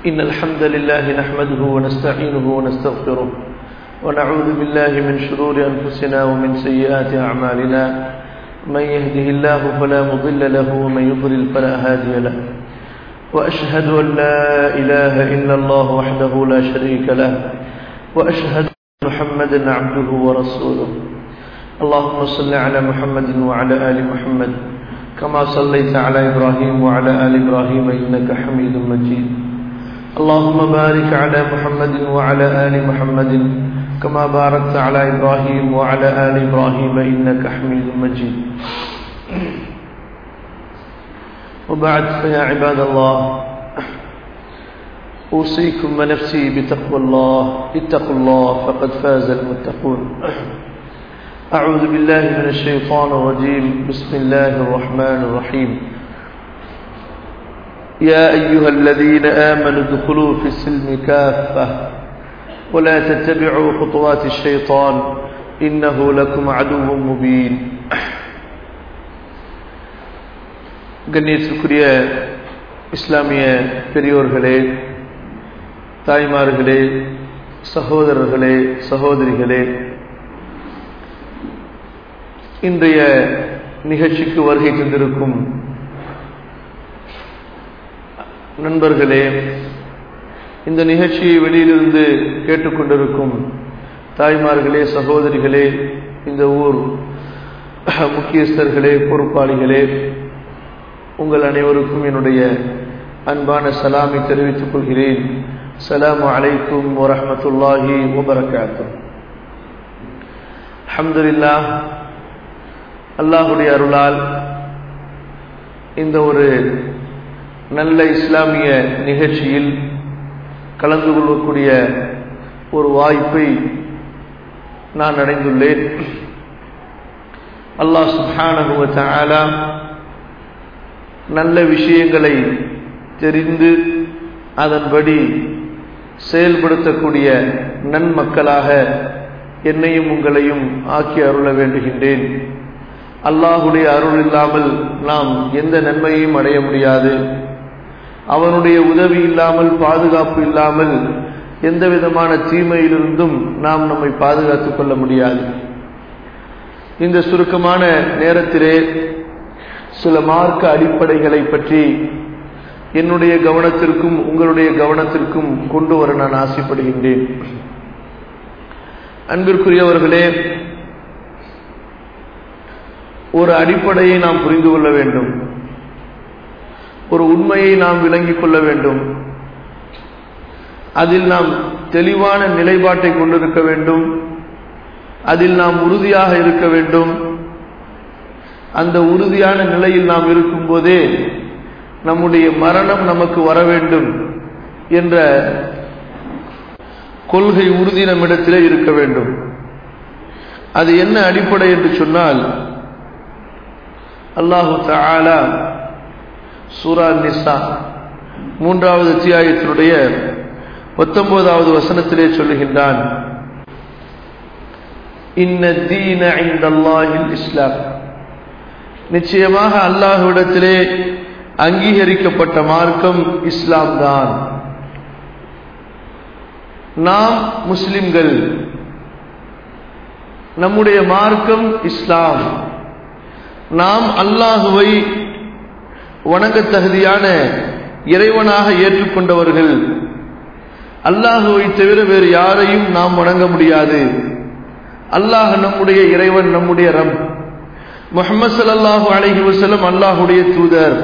إن الحمد لله نحمده ونستعينه ونستغفره ونعوذ بالله من شرور أنفسنا ومن سيئات أعمالنا من يهده الله فلا مضل له ومن يضلل فلا هادي له وأشهد أن لا إله إلا الله وحده لا شريك له وأشهد أن محمدا عبده ورسوله اللهم صل على محمد وعلى آل محمد كما صليت على إبراهيم وعلى آل إبراهيم إنك حميد مجيد اللهم بارك على محمد وعلى آل محمد كما باركت على إبراهيم وعلى آل إبراهيم إنك حميد مجيد وبعد فيا عباد الله أوصيكم ونفسي بتقوى الله اتقوا الله فقد فاز المتقون أعوذ بالله من الشيطان الرجيم بسم الله الرحمن الرحيم يا أيها الذين آمنوا ادخلوا في السلم كافة ولا تتبعوا خطوات الشيطان إنه لكم عدو مبين கண்ணியத்திற்குரிய இஸ்லாமிய பெரியோர்களே தாய்மார்களே சகோதரர்களே சகோதரிகளே இன்றைய நிகழ்ச்சிக்கு வருகை தந்திருக்கும் நண்பர்களே இந்த நிகழ்ச்சியை வெளியிலிருந்து கேட்டுக்கொண்டிருக்கும் தாய்மார்களே சகோதரிகளே இந்த ஊர் முக்கியஸ்தர்களே பொறுப்பாளிகளே உங்கள் அனைவருக்கும் என்னுடைய அன்பான சலாமை தெரிவித்துக் கொள்கிறேன் சலாம் அலைக்கும் வரமத்துல்லாஹி வபரகாத்து அஹமதுல்லா அல்லாஹுடைய அருளால் இந்த ஒரு நல்ல இஸ்லாமிய நிகழ்ச்சியில் கலந்து கொள்ளக்கூடிய ஒரு வாய்ப்பை நான் அடைந்துள்ளேன் அல்லாஹ் சுஹானகுவ ஆலா நல்ல விஷயங்களை தெரிந்து அதன்படி செயல்படுத்தக்கூடிய நன்மக்களாக என்னையும் உங்களையும் ஆக்கி அருள வேண்டுகின்றேன் அல்லாஹுடைய அருள் இல்லாமல் நாம் எந்த நன்மையும் அடைய முடியாது அவனுடைய உதவி இல்லாமல் பாதுகாப்பு இல்லாமல் எந்த விதமான தீமையிலிருந்தும் நாம் நம்மை பாதுகாத்துக் கொள்ள முடியாது இந்த சுருக்கமான நேரத்திலே சில மார்க்க அடிப்படைகளை பற்றி என்னுடைய கவனத்திற்கும் உங்களுடைய கவனத்திற்கும் கொண்டு வர நான் ஆசைப்படுகின்றேன் அன்பிற்குரியவர்களே ஒரு அடிப்படையை நாம் புரிந்து கொள்ள வேண்டும் ஒரு உண்மையை நாம் விளங்கிக் கொள்ள வேண்டும் அதில் நாம் தெளிவான நிலைப்பாட்டை கொண்டிருக்க வேண்டும் அதில் நாம் உறுதியாக இருக்க வேண்டும் அந்த உறுதியான நிலையில் நாம் இருக்கும் போதே நம்முடைய மரணம் நமக்கு வர வேண்டும் என்ற கொள்கை உறுதி நம்மிடத்திலே இருக்க வேண்டும் அது என்ன அடிப்படை என்று சொன்னால் அல்லாஹு தாலா சூரா நிசா மூன்றாவது அத்தியாயத்தினுடைய பத்தொன்பதாவது வசனத்திலே சொல்லுகின்றான் இஸ்லாம் நிச்சயமாக அல்லாஹுவிடத்திலே அங்கீகரிக்கப்பட்ட மார்க்கம் இஸ்லாம் தான் நாம் முஸ்லிம்கள் நம்முடைய மார்க்கம் இஸ்லாம் நாம் அல்லாஹுவை வணங்க தகுதியான இறைவனாக ஏற்றுக்கொண்டவர்கள் அல்லாஹுவை தவிர வேறு யாரையும் நாம் வணங்க முடியாது அல்லாஹ் நம்முடைய இறைவன் நம்முடைய ரம் முகமது சல்லாஹூ அலஹி வசல்லம் அல்லாஹுடைய தூதர்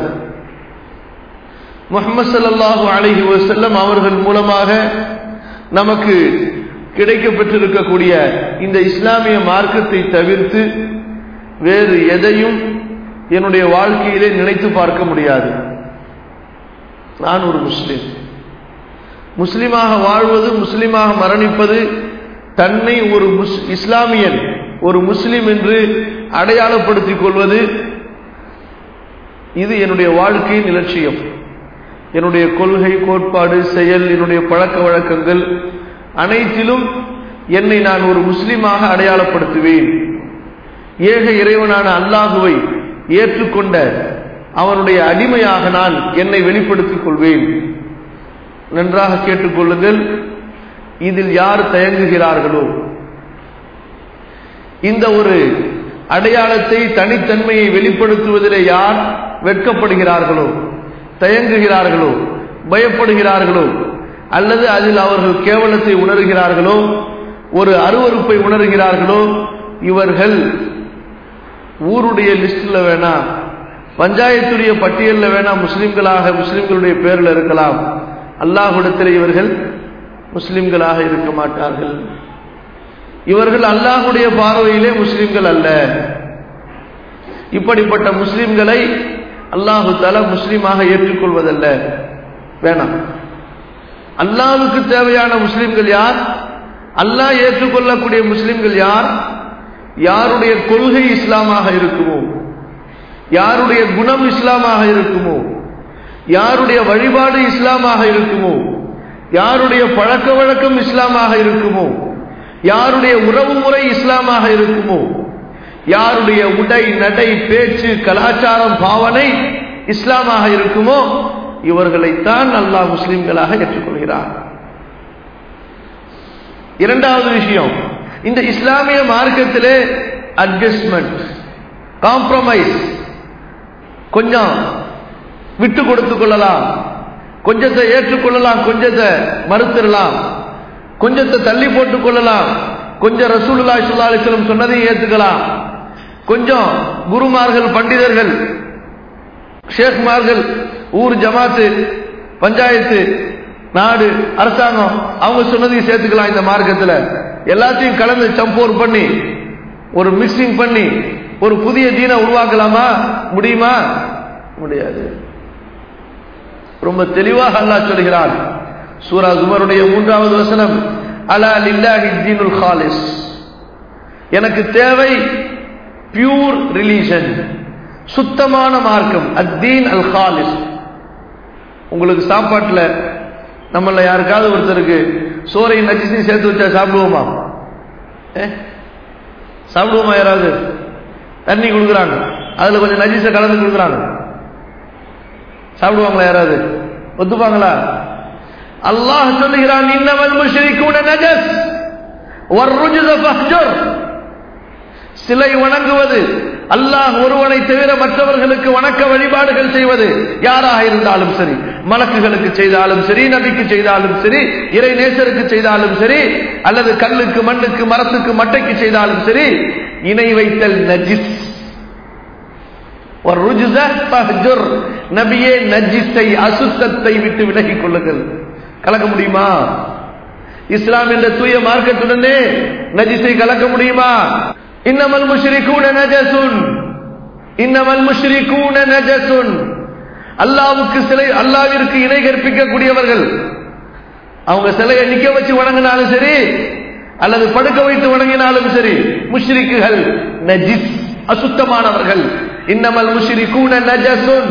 முகமது சல்லாஹூ அலஹி வசல்லம் அவர்கள் மூலமாக நமக்கு கிடைக்கப்பட்டிருக்கக்கூடிய இந்த இஸ்லாமிய மார்க்கத்தை தவிர்த்து வேறு எதையும் என்னுடைய வாழ்க்கையிலே நினைத்து பார்க்க முடியாது நான் ஒரு முஸ்லிம் முஸ்லிமாக வாழ்வது முஸ்லிமாக மரணிப்பது தன்னை ஒரு முஸ் இஸ்லாமியன் ஒரு முஸ்லிம் என்று அடையாளப்படுத்திக் கொள்வது இது என்னுடைய வாழ்க்கையின் இலட்சியம் என்னுடைய கொள்கை கோட்பாடு செயல் என்னுடைய பழக்க வழக்கங்கள் அனைத்திலும் என்னை நான் ஒரு முஸ்லிமாக அடையாளப்படுத்துவேன் ஏக இறைவனான அல்லாஹுவை ஏற்றுக்கொண்ட அவனுடைய அடிமையாக நான் என்னை வெளிப்படுத்திக் கொள்வேன் நன்றாக கேட்டுக்கொள்ளுங்கள் இதில் யார் தயங்குகிறார்களோ இந்த ஒரு அடையாளத்தை தனித்தன்மையை வெளிப்படுத்துவதில் யார் வெட்கப்படுகிறார்களோ தயங்குகிறார்களோ பயப்படுகிறார்களோ அல்லது அதில் அவர்கள் கேவலத்தை உணர்கிறார்களோ ஒரு அருவறுப்பை உணர்கிறார்களோ இவர்கள் ஊருடைய லிஸ்ட்ல வேணா பஞ்சாயத்துடைய பட்டியலில் வேணா முஸ்லிம்களாக முஸ்லிம்களுடைய பேரில் இருக்கலாம் அல்லாஹுடத்தில் இவர்கள் முஸ்லிம்களாக இருக்க மாட்டார்கள் இவர்கள் அல்லாஹுடைய பார்வையிலே முஸ்லிம்கள் அல்ல இப்படிப்பட்ட முஸ்லிம்களை அல்லாஹு தலா முஸ்லீமாக ஏற்றுக்கொள்வதல்ல வேணாம் அல்லாவுக்கு தேவையான முஸ்லிம்கள் யார் அல்லாஹ் ஏற்றுக்கொள்ளக்கூடிய முஸ்லிம்கள் யார் யாருடைய கொள்கை இஸ்லாமாக இருக்குமோ யாருடைய குணம் இஸ்லாமாக இருக்குமோ யாருடைய வழிபாடு இஸ்லாமாக இருக்குமோ யாருடைய பழக்க வழக்கம் இஸ்லாமாக இருக்குமோ யாருடைய உறவு முறை இஸ்லாமாக இருக்குமோ யாருடைய உடை நடை பேச்சு கலாச்சாரம் பாவனை இஸ்லாமாக இருக்குமோ இவர்களைத்தான் அல்லாஹ் முஸ்லிம்களாக ஏற்றுக்கொள்கிறார் இரண்டாவது விஷயம் இந்த இஸ்லாமிய மார்க்கத்திலே அட்ஜஸ்ட்மெண்ட் காம்ப்ரமைஸ் கொஞ்சம் விட்டு கொடுத்து கொள்ளலாம் கொஞ்சத்தை ஏற்றுக்கொள்ளலாம் கொஞ்சத்தை மறுத்துடலாம் கொஞ்சத்தை தள்ளி போட்டுக் கொள்ளலாம் கொஞ்சம் ரசூலுல்லா சுல்லா அலிஸ்லம் சொன்னதையும் ஏத்துக்கலாம் கொஞ்சம் குருமார்கள் பண்டிதர்கள் ஷேக்மார்கள் ஊர் ஜமாத்து பஞ்சாயத்து நாடு அரசாங்கம் அவங்க சொன்னதையும் சேர்த்துக்கலாம் இந்த மார்க்கத்தில் எல்லாத்தையும் கலந்து சம்போர் பண்ணி ஒரு மிக்சிங் பண்ணி ஒரு புதிய தீனை உருவாக்கலாமா முடியுமா முடியாது ரொம்ப தெளிவாக அல்லாஹ் சொல்கிறான் சூரா குமருடைய மூன்றாவது வசனம் அலா லில்லாஹி தீனுல் ஹாலிஸ் எனக்கு தேவை பியூர் ரிலீஜன் சுத்தமான மார்க்கம் அத்தீன் அல் ஹாலிஸ் உங்களுக்கு சாப்பாட்டில் நம்மள யாருக்காவது ஒருத்தருக்கு சோறை நச்சிசையும் சேர்த்து வச்சா சாப்பிடுவோமா சாப்பிடுவோமா யாராவது தண்ணி கொடுக்குறாங்க அதுல கொஞ்சம் நஜிசை கலந்து கொடுக்குறாங்க சாப்பிடுவாங்களா யாராவது ஒத்துப்பாங்களா அல்லாஹ் சொல்லுகிறான் இன்னவல் முஷ்ரிக்கூன நஜஸ் வர்ருஜுத ஃபஹ்ஜுர் சிலை வணங்குவது அல்லாஹ் ஒருவனை தவிர மற்றவர்களுக்கு வணக்க வழிபாடுகள் செய்வது யாராக இருந்தாலும் சரி மலக்குகளுக்கு செய்தாலும் சரி நபிக்கு செய்தாலும் சரி இறை நேசருக்கு செய்தாலும் சரி அல்லது கல்லுக்கு மண்ணுக்கு மரத்துக்கு மட்டைக்கு செய்தாலும் சரி இணை வைத்தல் நஜிஸ் நபியே நஜிஸை அசுத்தத்தை விட்டு விலகிக் கொள்ளுங்கள் கலக்க முடியுமா இஸ்லாம் என்ற தூய மார்க்கத்துடனே நஜிஸை கலக்க முடியுமா இன்னமல் முஷ்ரிகூன நஜசுன் இன்னமல் முஷ்ரிகூன நஜசுன் அல்லாவுக்கு சிலை அல்லாவிற்கு இணை கற்பிக்கக்கூடியவர்கள் அவங்க சிலையை நிக்க வச்சு வணங்கினாலும் சரி அல்லது படுக்க வைத்து வணங்கினாலும் சரி முஷ்ரிக்குகள் நஜிஸ் அசுத்தமானவர்கள் இன்னமல் முஷ்ரிகூன நஜசுன்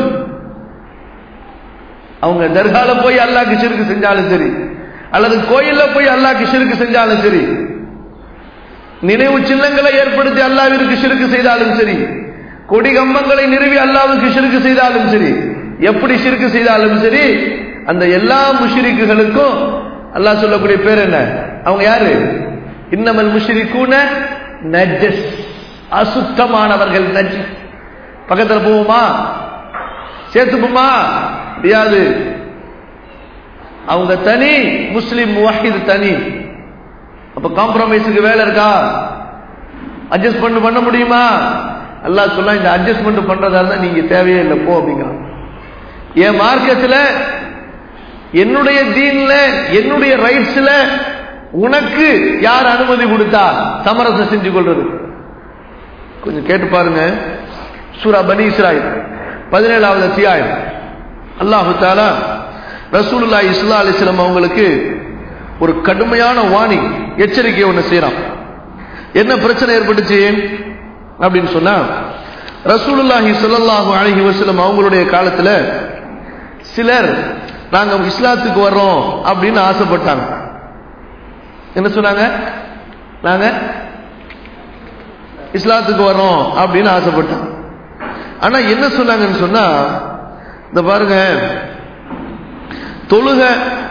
அவங்க தர்கால போய் அல்லாஹ்க்கு ஷிர்க் செஞ்சாலும் சரி அல்லது கோயில்ல போய் அல்லாஹ்க்கு ஷிர்க் செஞ்சாலும் சரி நினைவு சின்னங்களை ஏற்படுத்தி அல்லாவிற்கு ஷிர்க் செய்தாலும் சரி கொடி கம்பங்களை நிறுவி அல்லாவுக்கு ஷிர்க் செய்தாலும் சரி எப்படி ஷிர்க் செய்தாலும் சரி அந்த எல்லா முஷிரிக்குகளுக்கும் அல்லாஹ் சொல்லக்கூடிய பேர் என்ன அவங்க யாரு இன்னமல் முஷிரிக்கூன நஜஸ் அசுத்தமானவர்கள் நஜஸ் பக்கத்துல போவோமா சேர்த்துப்போமா முடியாது அவங்க தனி முஸ்லிம் முவாஹித் தனி அப்ப காம்ப்ரமைஸுக்கு வேலை இருக்கா அட்ஜஸ்ட் பண்ண பண்ண முடியுமா அல்லாஹ் சொன்னா இந்த அட்ஜஸ்ட்மெண்ட் பண்றதா இருந்தா நீங்க தேவையே இல்லை போ அப்படிங்கிறான் என் மார்க்கத்துல என்னுடைய தீன்ல என்னுடைய ரைட்ஸ்ல உனக்கு யார் அனுமதி கொடுத்தா சமரசம் செஞ்சு கொள்றது கொஞ்சம் கேட்டு பாருங்க சூரா பனி இஸ்ராயில் பதினேழாவது அத்தியாயம் அல்லாஹு தாலா ரசூலுல்லா இஸ்லா அலிஸ்லாம் அவங்களுக்கு ஒரு கடுமையான வாணி எச்சரிக்கை ஒன்று செய்யறான் என்ன பிரச்சனை ஏற்பட்டுச்சு அப்படின்னு சொன்னா ரசூலுல்லாஹி சொல்லல்லாஹு அழகி வசலம் அவங்களுடைய காலத்துல சிலர் நாங்க இஸ்லாத்துக்கு வர்றோம் அப்படின்னு ஆசைப்பட்டாங்க என்ன சொன்னாங்க நாங்க இஸ்லாத்துக்கு வர்றோம் அப்படின்னு ஆசைப்பட்டாங்க ஆனா என்ன சொன்னாங்கன்னு சொன்னா இந்த பாருங்க தொழுக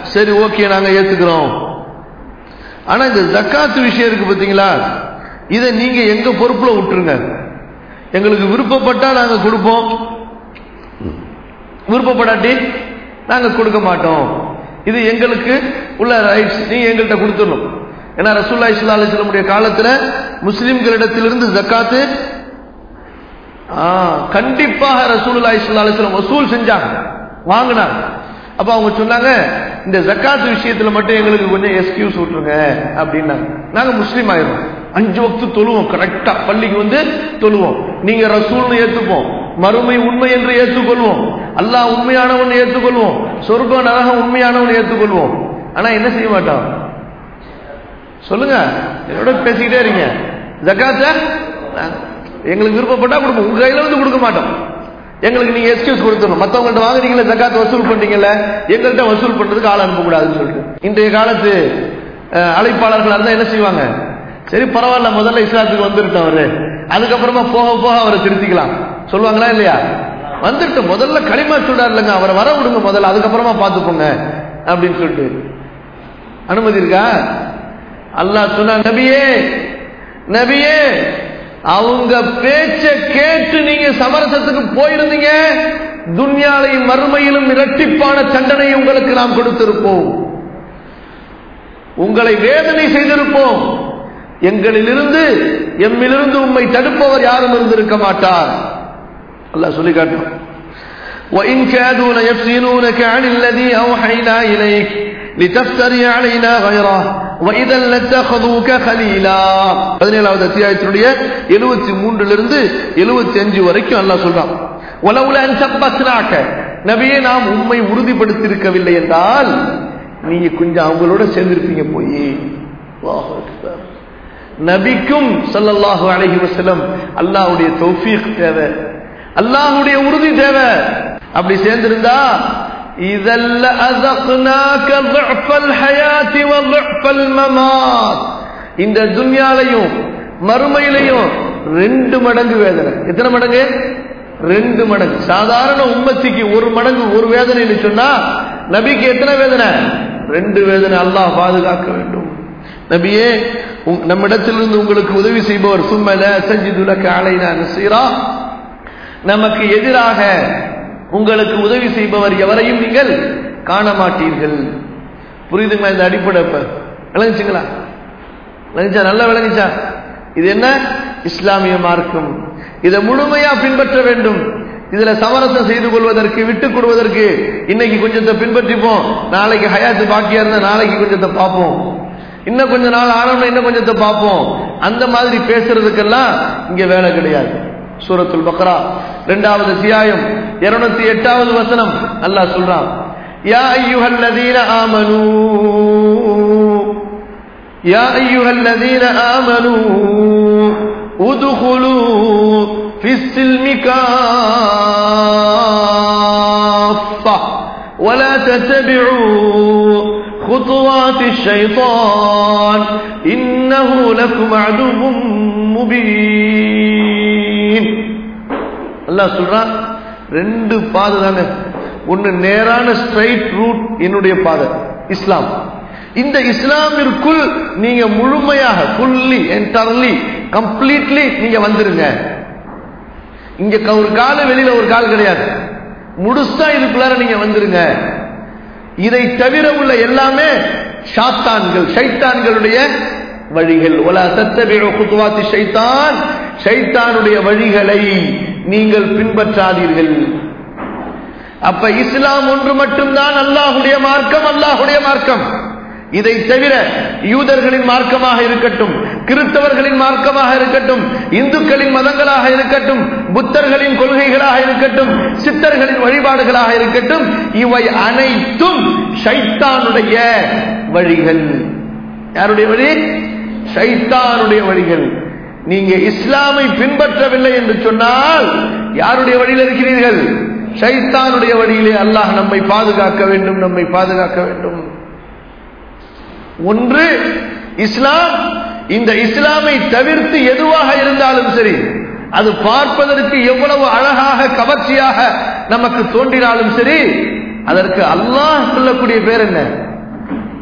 சரி ஓகே நாங்க ஏத்துக்கிறோம் ஆனா இந்த ஜக்காத்து விஷயம் இருக்கு பாத்தீங்களா இதை நீங்க எங்க பொறுப்புல விட்டுருங்க எங்களுக்கு விருப்பப்பட்டா நாங்க கொடுப்போம் விருப்பப்படாட்டி நாங்க கொடுக்க மாட்டோம் இது எங்களுக்கு உள்ள ரைட்ஸ் நீங்க எங்கள்கிட்ட கொடுத்துடணும் ஏன்னா ரசூல்லா இஸ்லா அலிஸ்லமுடைய காலத்துல முஸ்லிம்களிடத்திலிருந்து ஜக்காத்து ஆ, கண்டிப்பாக ரசூலுல்லாஹி ஸல்லல்லாஹு அலைஹி வஸல்லம் வசூல் செஞ்சாங்க வாங்கினாங்க அப்ப அவங்க சொன்னாங்க இந்த ஜக்காத் விஷயத்துல மட்டும் எங்களுக்கு கொஞ்சம் எக்ஸ்கியூஸ் விட்டுருங்க அப்படின்னாங்க நாங்க முஸ்லீம் ஆயிரும் அஞ்சு வக்து தொழுவோம் கரெக்டா பள்ளிக்கு வந்து தொழுவோம் நீங்க ரசூல்னு ஏத்துப்போம் மறுமை உண்மை என்று ஏற்றுக்கொள்வோம் அல்லாஹ் உண்மையானவன் ஏற்றுக்கொள்வோம் சொர்க்கம் நரகம் உண்மையானவன் ஏற்றுக்கொள்வோம் ஆனா என்ன செய்ய மாட்டோம் சொல்லுங்க என்னோட பேசிக்கிட்டே இருங்க ஜக்காத்த எங்களுக்கு விருப்பப்பட்டா கொடுப்போம் உங்க கையில வந்து கொடுக்க மாட்டோம் எங்களுக்கு நீங்க எக்ஸ்கியூஸ் கொடுத்துடணும் மத்தவங்கள்ட்ட வாங்குறீங்களா ஜக்காத் வசூல் பண்றீங்கல்ல எங்கள்கிட்ட வசூல் பண்றதுக்கு ஆள் அனுப்பக்கூடாதுன்னு சொல்லிட்டு இன்றைய காலத்து அஹ், அழைப்பாளர்களா இருந்தா என்ன செய்வாங்க சரி பரவாயில்ல முதல்ல இஸ்லாத்துக்கு வந்துருட்டோம் அவரு அதுக்கப்புறமா போக போக அவரை திருத்திக்கலாம் சொல்லுவாங்களா இல்லையா வந்துட்டு முதல்ல களிமா சொல்றாரு இல்லைங்க அவரை வர விடுங்க முதல்ல அதுக்கப்புறமா பார்த்துப்போங்க அப்படின்னு சொல்லிட்டு அனுமதி இருக்கா அல்லாஹ் சொன்னா நபியே நபியே அவங்க பேச்ச கேட்டு நீங்க சமரசத்துக்கு போயிருந்தீங்க துன்யாலையும் மறுமையிலும் இரட்டிப்பான தண்டனை உங்களுக்கு நாம் கொடுத்திருப்போம் உங்களை வேதனை செய்திருப்போம் எங்களிலிருந்து எம்மிலிருந்து உம்மை தடுப்பவர் யாரும் இருந்திருக்க மாட்டார் அல்லாஹ் சொல்லி காட்டும் وإن كادوا ليفتنونك عن الذي أوحينا إليك لتفتري علينا غيره وإذا لاتخذوك خليلا பதினேழாவது அத்தியாயத்தினுடைய எழுபத்தி மூன்றிலிருந்து எழுபத்தி அஞ்சு வரைக்கும் அல்லாஹ் சொல்றான் உலவுல சப்பஸ்னாக்க நபியே நாம் உண்மை உறுதிப்படுத்தியிருக்கவில்லை என்றால் நீங்க கொஞ்சம் அவங்களோட சேர்ந்திருப்பீங்க போய் அல்லாஹ் அக்பர். நபிக்கும் ஸல்லல்லாஹு அலைஹி வஸல்லம் அல்லாஹ்வுடைய தௌஃபீக் தேவை அல்லாஹ்வுடைய உறுதி தேவை அப்படி சேர்ந்திருந்தா இதல்ல அஸக்னாக ضعف الحياه وضعف الممات இந்த துன்யாலையும் மறுமையிலையும் ரெண்டு மடங்கு வேதனை எத்தனை மடங்கு ரெண்டு மடங்கு சாதாரண உம்மத்திக்கு ஒரு மடங்கு ஒரு வேதனைன்னு சொன்னா நபிக்கு எத்தனை வேதனை ரெண்டு வேதனை அல்லாஹ் பாதுகாக்க வேண்டும் நபியே உம்- நம்மிடத்திலிருந்து உங்களுக்கு உதவி செய்பவர் சும்மல சஞ்சிதுலக்க அலைனா நசீரா நமக்கு எதிராக உங்களுக்கு உதவி செய்பவர் எவரையும் நீங்கள் காண மாட்டீர்கள் புரியுதுங்களா இந்த அடிப்படை இப்ப விளங்குச்சுங்களா விளங்குச்சா நல்லா விளங்குச்சா இது என்ன இஸ்லாமிய மார்க்கம் இதை முழுமையா பின்பற்ற வேண்டும் இதுல சமரசம் செய்து கொள்வதற்கு விட்டுக் கொடுவதற்கு இன்னைக்கு கொஞ்சத்தை பின்பற்றிப்போம் நாளைக்கு ஹயாத்து பாக்கியா இருந்தா நாளைக்கு கொஞ்சத்தை பார்ப்போம் இன்னும் கொஞ்ச நாள் ஆனோம்னா இன்னும் கொஞ்சத்தை பார்ப்போம் அந்த மாதிரி பேசுறதுக்கெல்லாம் இங்க வேலை கிடையாது சூரத்துல் பக்ரா இரண்டாவது அத்தியாயம் இருநூத்தி எட்டாவது வசனம் அல்லாஹ் சொல்றான் யா ஐயுஹல்லதீன ஆமனூ يا أيها الذين آمنوا ادخلوا في السلم كافة ولا تتبعوا خطوات الشيطان إنه لكم عدو مبين அல்லாஹ் சொல்றான் ரெண்டு பாதை தாங்க ஒன்னு நேரான ஸ்ட்ரைட் ரூட் என்னுடைய பாதை இஸ்லாம் இந்த இஸ்லாமிற்குள் நீங்க முழுமையாக ஃபுல்லி என்டர்லி கம்ப்ளீட்லி நீங்க வந்துருங்க இங்க க- ஒரு கால வெளியில ஒரு கால் கிடையாது முழுசா இதுக்குள்ளார நீங்க வந்துருங்க இதை தவிர உள்ள எல்லாமே ஷாத்தான்கள் ஷைத்தான்களுடைய வழிகள் ஒலா தத்தபிஉ குதுவாத்தி ஷைத்தான் ஷைத்தானுடைய வழிகளை நீங்கள் பின்பற்றாதீர்கள் அப்ப இஸ்லாம் ஒன்று மட்டும்தான் அல்லாஹுடைய மார்க்கம் அல்லாஹுடைய மார்க்கம் இதை தவிர யூதர்களின் மார்க்கமாக இருக்கட்டும் கிறிஸ்தவர்களின் மார்க்கமாக இருக்கட்டும் இந்துக்களின் மதங்களாக இருக்கட்டும் புத்தர்களின் கொள்கைகளாக இருக்கட்டும் சித்தர்களின் வழிபாடுகளாக இருக்கட்டும் இவை அனைத்தும் ஷைத்தானுடைய வழிகள் யாருடைய வழி ஷைத்தானுடைய வழிகள் நீங்க இஸ்லாமை பின்பற்றவில்லை என்று சொன்னால் யாருடைய வழியில் இருக்கிறீர்கள் ஷைத்தானுடைய வழியிலே அல்லாஹ் நம்மை பாதுகாக்க வேண்டும் நம்மை பாதுகாக்க வேண்டும் ஒன்று இஸ்லாம் இந்த இஸ்லாமை தவிர்த்து எதுவாக இருந்தாலும் சரி அது பார்ப்பதற்கு எவ்வளவு அழகாக கவர்ச்சியாக நமக்கு தோன்றினாலும் சரி அதற்கு அல்லாஹ் சொல்லக்கூடிய பேர் என்ன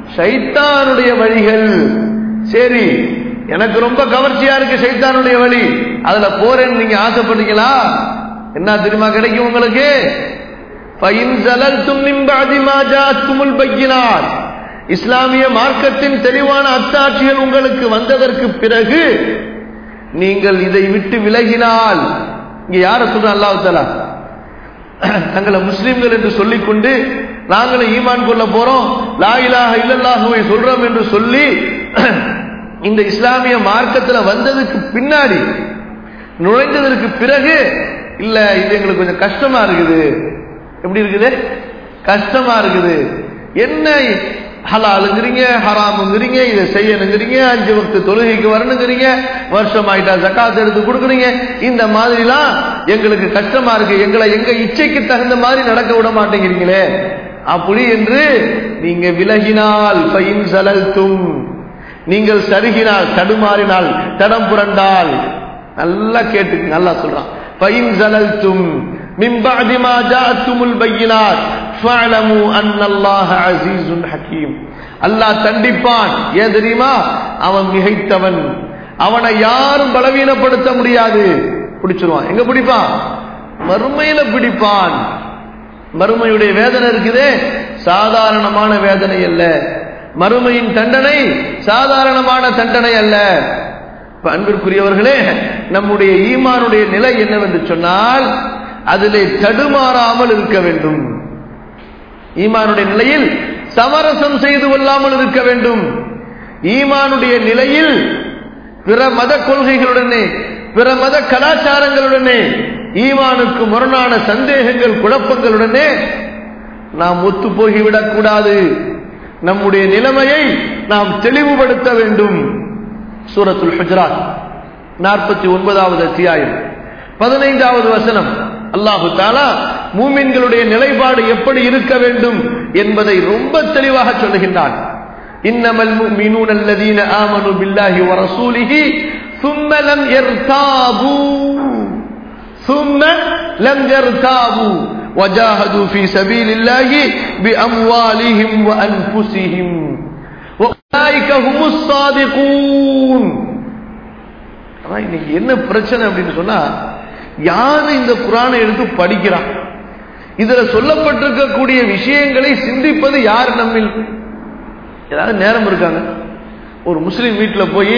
ஷைத்தானுடைய வழிகள் சரி எனக்கு ரொம்ப கவர்ச்சியா இருக்கு ஷைத்தானுடைய வழி அதுல போறேன்னு நீங்க ஆசைப்படுறீங்களா என்ன தெரியுமா கிடைக்கும் உங்களுக்கு فَإِنْ زَلَلْتُمْ مِنْ بَعْدِ مَا جَاءَتْكُمُ الْبَيِّنَاتُ இஸ்லாமிய மார்க்கத்தின் தெளிவான அத்தாட்சிகள் உங்களுக்கு வந்ததற்கு பிறகு நீங்கள் இதை விட்டு விலகினால் இங்க யார சொல்ற அல்லாஹ் தலா தங்களை முஸ்லிம்கள் என்று சொல்லிக்கொண்டு நாங்களும் ஈமான் கொள்ள போறோம் லா இலாஹ இல்லல்லாஹுவை சொல்றோம் என்று சொல்லி இந்த இஸ்லாமிய மார்க்கத்துல வந்ததுக்கு பின்னாடி நுழைந்ததற்கு பிறகு இல்ல இது எங்களுக்கு கொஞ்சம் கஷ்டமா இருக்குது எப்படி இருக்குது கஷ்டமா இருக்குது என்ன ஹலாலுங்கிறீங்க ஹராமுங்கிறீங்க இதை செய்யணுங்கிறீங்க அஞ்சு வக்து தொழுகைக்கு வரணுங்கிறீங்க வருஷம் ஆயிட்டா ஜக்காத் எடுத்து கொடுக்குறீங்க இந்த மாதிரிலாம் எங்களுக்கு கஷ்டமா இருக்கு எங்களை எங்க இச்சைக்கு தகுந்த மாதிரி நடக்க விட மாட்டேங்கிறீங்களே அப்படி என்று நீங்க விலகினால் பயின் சலல்தும் நீங்கள் சருகினால் தடுமாறினால் தடம் புரண்டால் நல்லா கேட்டு நல்லா சொல்றான் பயின் சலல்தும் من بعد ما جاءتم البينات فاعلموا ان الله عزيز حكيم அல்லாஹ் தண்டிப்பான் ஏன் தெரியுமா அவன் மிகைத்தவன் அவனை யாரும் பலவீனப்படுத்த முடியாது பிடிச்சிருவான் எங்க பிடிப்பான் மறுமையில பிடிப்பான் மறுமையுடைய வேதனை இருக்குதே சாதாரணமான வேதனை அல்ல மறுமையின் தண்டனை சாதாரணமான தண்டனை அல்ல அன்பிற்குரியவர்களே நம்முடைய ஈமானுடைய நிலை என்னவென்று சொன்னால் அதிலே தடுமாறாமல் இருக்க வேண்டும் ஈமானுடைய நிலையில் சமரசம் செய்து கொள்ளாமல் இருக்க வேண்டும் ஈமானுடைய நிலையில் பிற மத கொள்கைகளுடனே பிற மத கலாச்சாரங்களுடனே ஈமானுக்கு முரணான சந்தேகங்கள் குழப்பங்களுடனே நாம் ஒத்து போகிவிடக் கூடாது நம்முடைய நிலைமையை நாம் தெளிவுபடுத்த வேண்டும் சூரத்துல் ஹுஜராத் நாற்பத்தி ஒன்பதாவது அத்தியாயம் பதினைந்தாவது வசனம் அல்லாஹு தாலா மூமின்களுடைய நிலைப்பாடு எப்படி இருக்க வேண்டும் என்பதை ரொம்ப தெளிவாக சொல்லுகின்றான் இன்னமல் முஃமினூன அல்லதீன ஆமனு பில்லாஹி வ ரசூலிஹி ثم لم يرتابوا ثم لم يرتابوا وجاهدوا في سبيل الله بأموالهم وأنفسهم وأولئك هم الصادقون இன்னைக்கு என்ன பிரச்சனை அப்படின்னு சொன்னா யாரு இந்த குரானை எடுத்து படிக்கிறான் இதுல சொல்லப்பட்டிருக்கக்கூடிய விஷயங்களை சிந்திப்பது யார் நம்மில் ஏதாவது நேரம் இருக்காங்க ஒரு முஸ்லீம் வீட்டில் போய்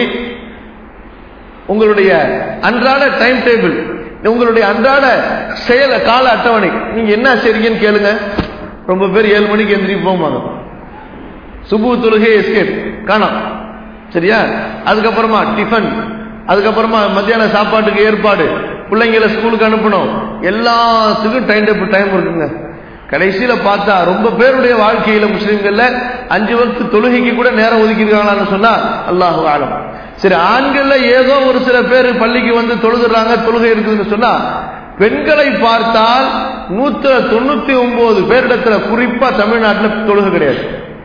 உங்களுடைய அன்றாட டைம் டேபிள் உங்களுடைய அன்றாட செயல கால அட்டவணை நீங்க என்ன செய்றீங்கன்னு கேளுங்க ரொம்ப பேர் ஏழு மணிக்கு எந்திரிக்கு போவாங்க சுபு தொழுகை எஸ்கேப் காணாம் சரியா அதுக்கப்புறமா டிஃபன் அதுக்கப்புறமா மத்தியான சாப்பாட்டுக்கு ஏற்பாடு பிள்ளைங்களை ஸ்கூலுக்கு அனுப்பணும் எல்லாத்துக்கும் டைம் டேபிள் டைம் இருக்குங்க கடைசியில பார்த்தா ரொம்ப பேருடைய வாழ்க்கையில முஸ்லீம்கள்ல அஞ்சு வருஷத்து தொழுகைக்கு கூட நேரம் ஒதுக்கிருக்காங்களான்னு சொன்னா அல்லாஹு ஆலம் சரி ஆண்கள்ல ஏதோ ஒரு சில பேர் பள்ளிக்கு வந்து தொழுதுறாங்க தொழுகை இருக்குதுன்னு சொன்னா பெண்களை பார்த்தால் நூத்தி தொண்ணூத்தி ஒன்பது பேரிடத்துல குறிப்பா தமிழ்நாட்டில் தொழுகை கிடையாது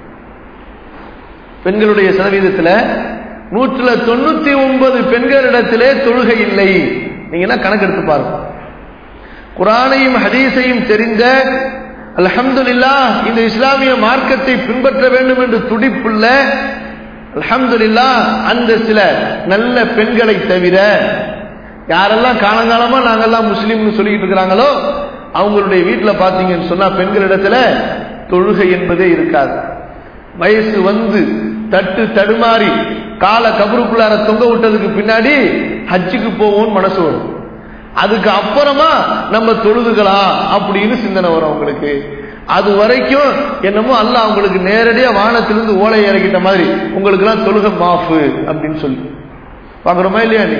பெண்களுடைய சதவீதத்துல நூற்றுல தொண்ணூத்தி ஒன்பது பெண்களிடத்திலே தொழுகை இல்லை நீங்க கணக்கு எடுத்து பாருங்க குரானையும் ஹதீஸையும் தெரிந்த அல்ஹம்துலில்லா இந்த இஸ்லாமிய மார்க்கத்தை பின்பற்ற வேண்டும் என்று துடிப்புள்ள அல்ஹம்துலில்லா அந்த சில நல்ல பெண்களை தவிர யாரெல்லாம் காலங்காலமா நாங்கெல்லாம் முஸ்லீம்னு சொல்லிட்டு இருக்கிறாங்களோ அவங்களுடைய வீட்டில் பார்த்தீங்கன்னு சொன்னா பெண்களிடத்துல தொழுகை என்பதே இருக்காது வயசு வந்து தட்டு தடுமாறி கால கபருக்குள்ளார தொங்க விட்டதுக்கு பின்னாடி ஹஜ்ஜுக்கு போவோம்னு மனசு வரும் அதுக்கு அப்புறமா நம்ம தொழுதுக்கலாம் அப்படின்னு சிந்தனை வரும் அவங்களுக்கு அது வரைக்கும் என்னமோ அல்ல அவங்களுக்கு நேரடியா வானத்திலிருந்து ஓலை இறக்கிட்ட மாதிரி உங்களுக்கு எல்லாம் தொழுக மாஃபு அப்படின்னு சொல்லி பாக்குறோமா இல்லையா நீ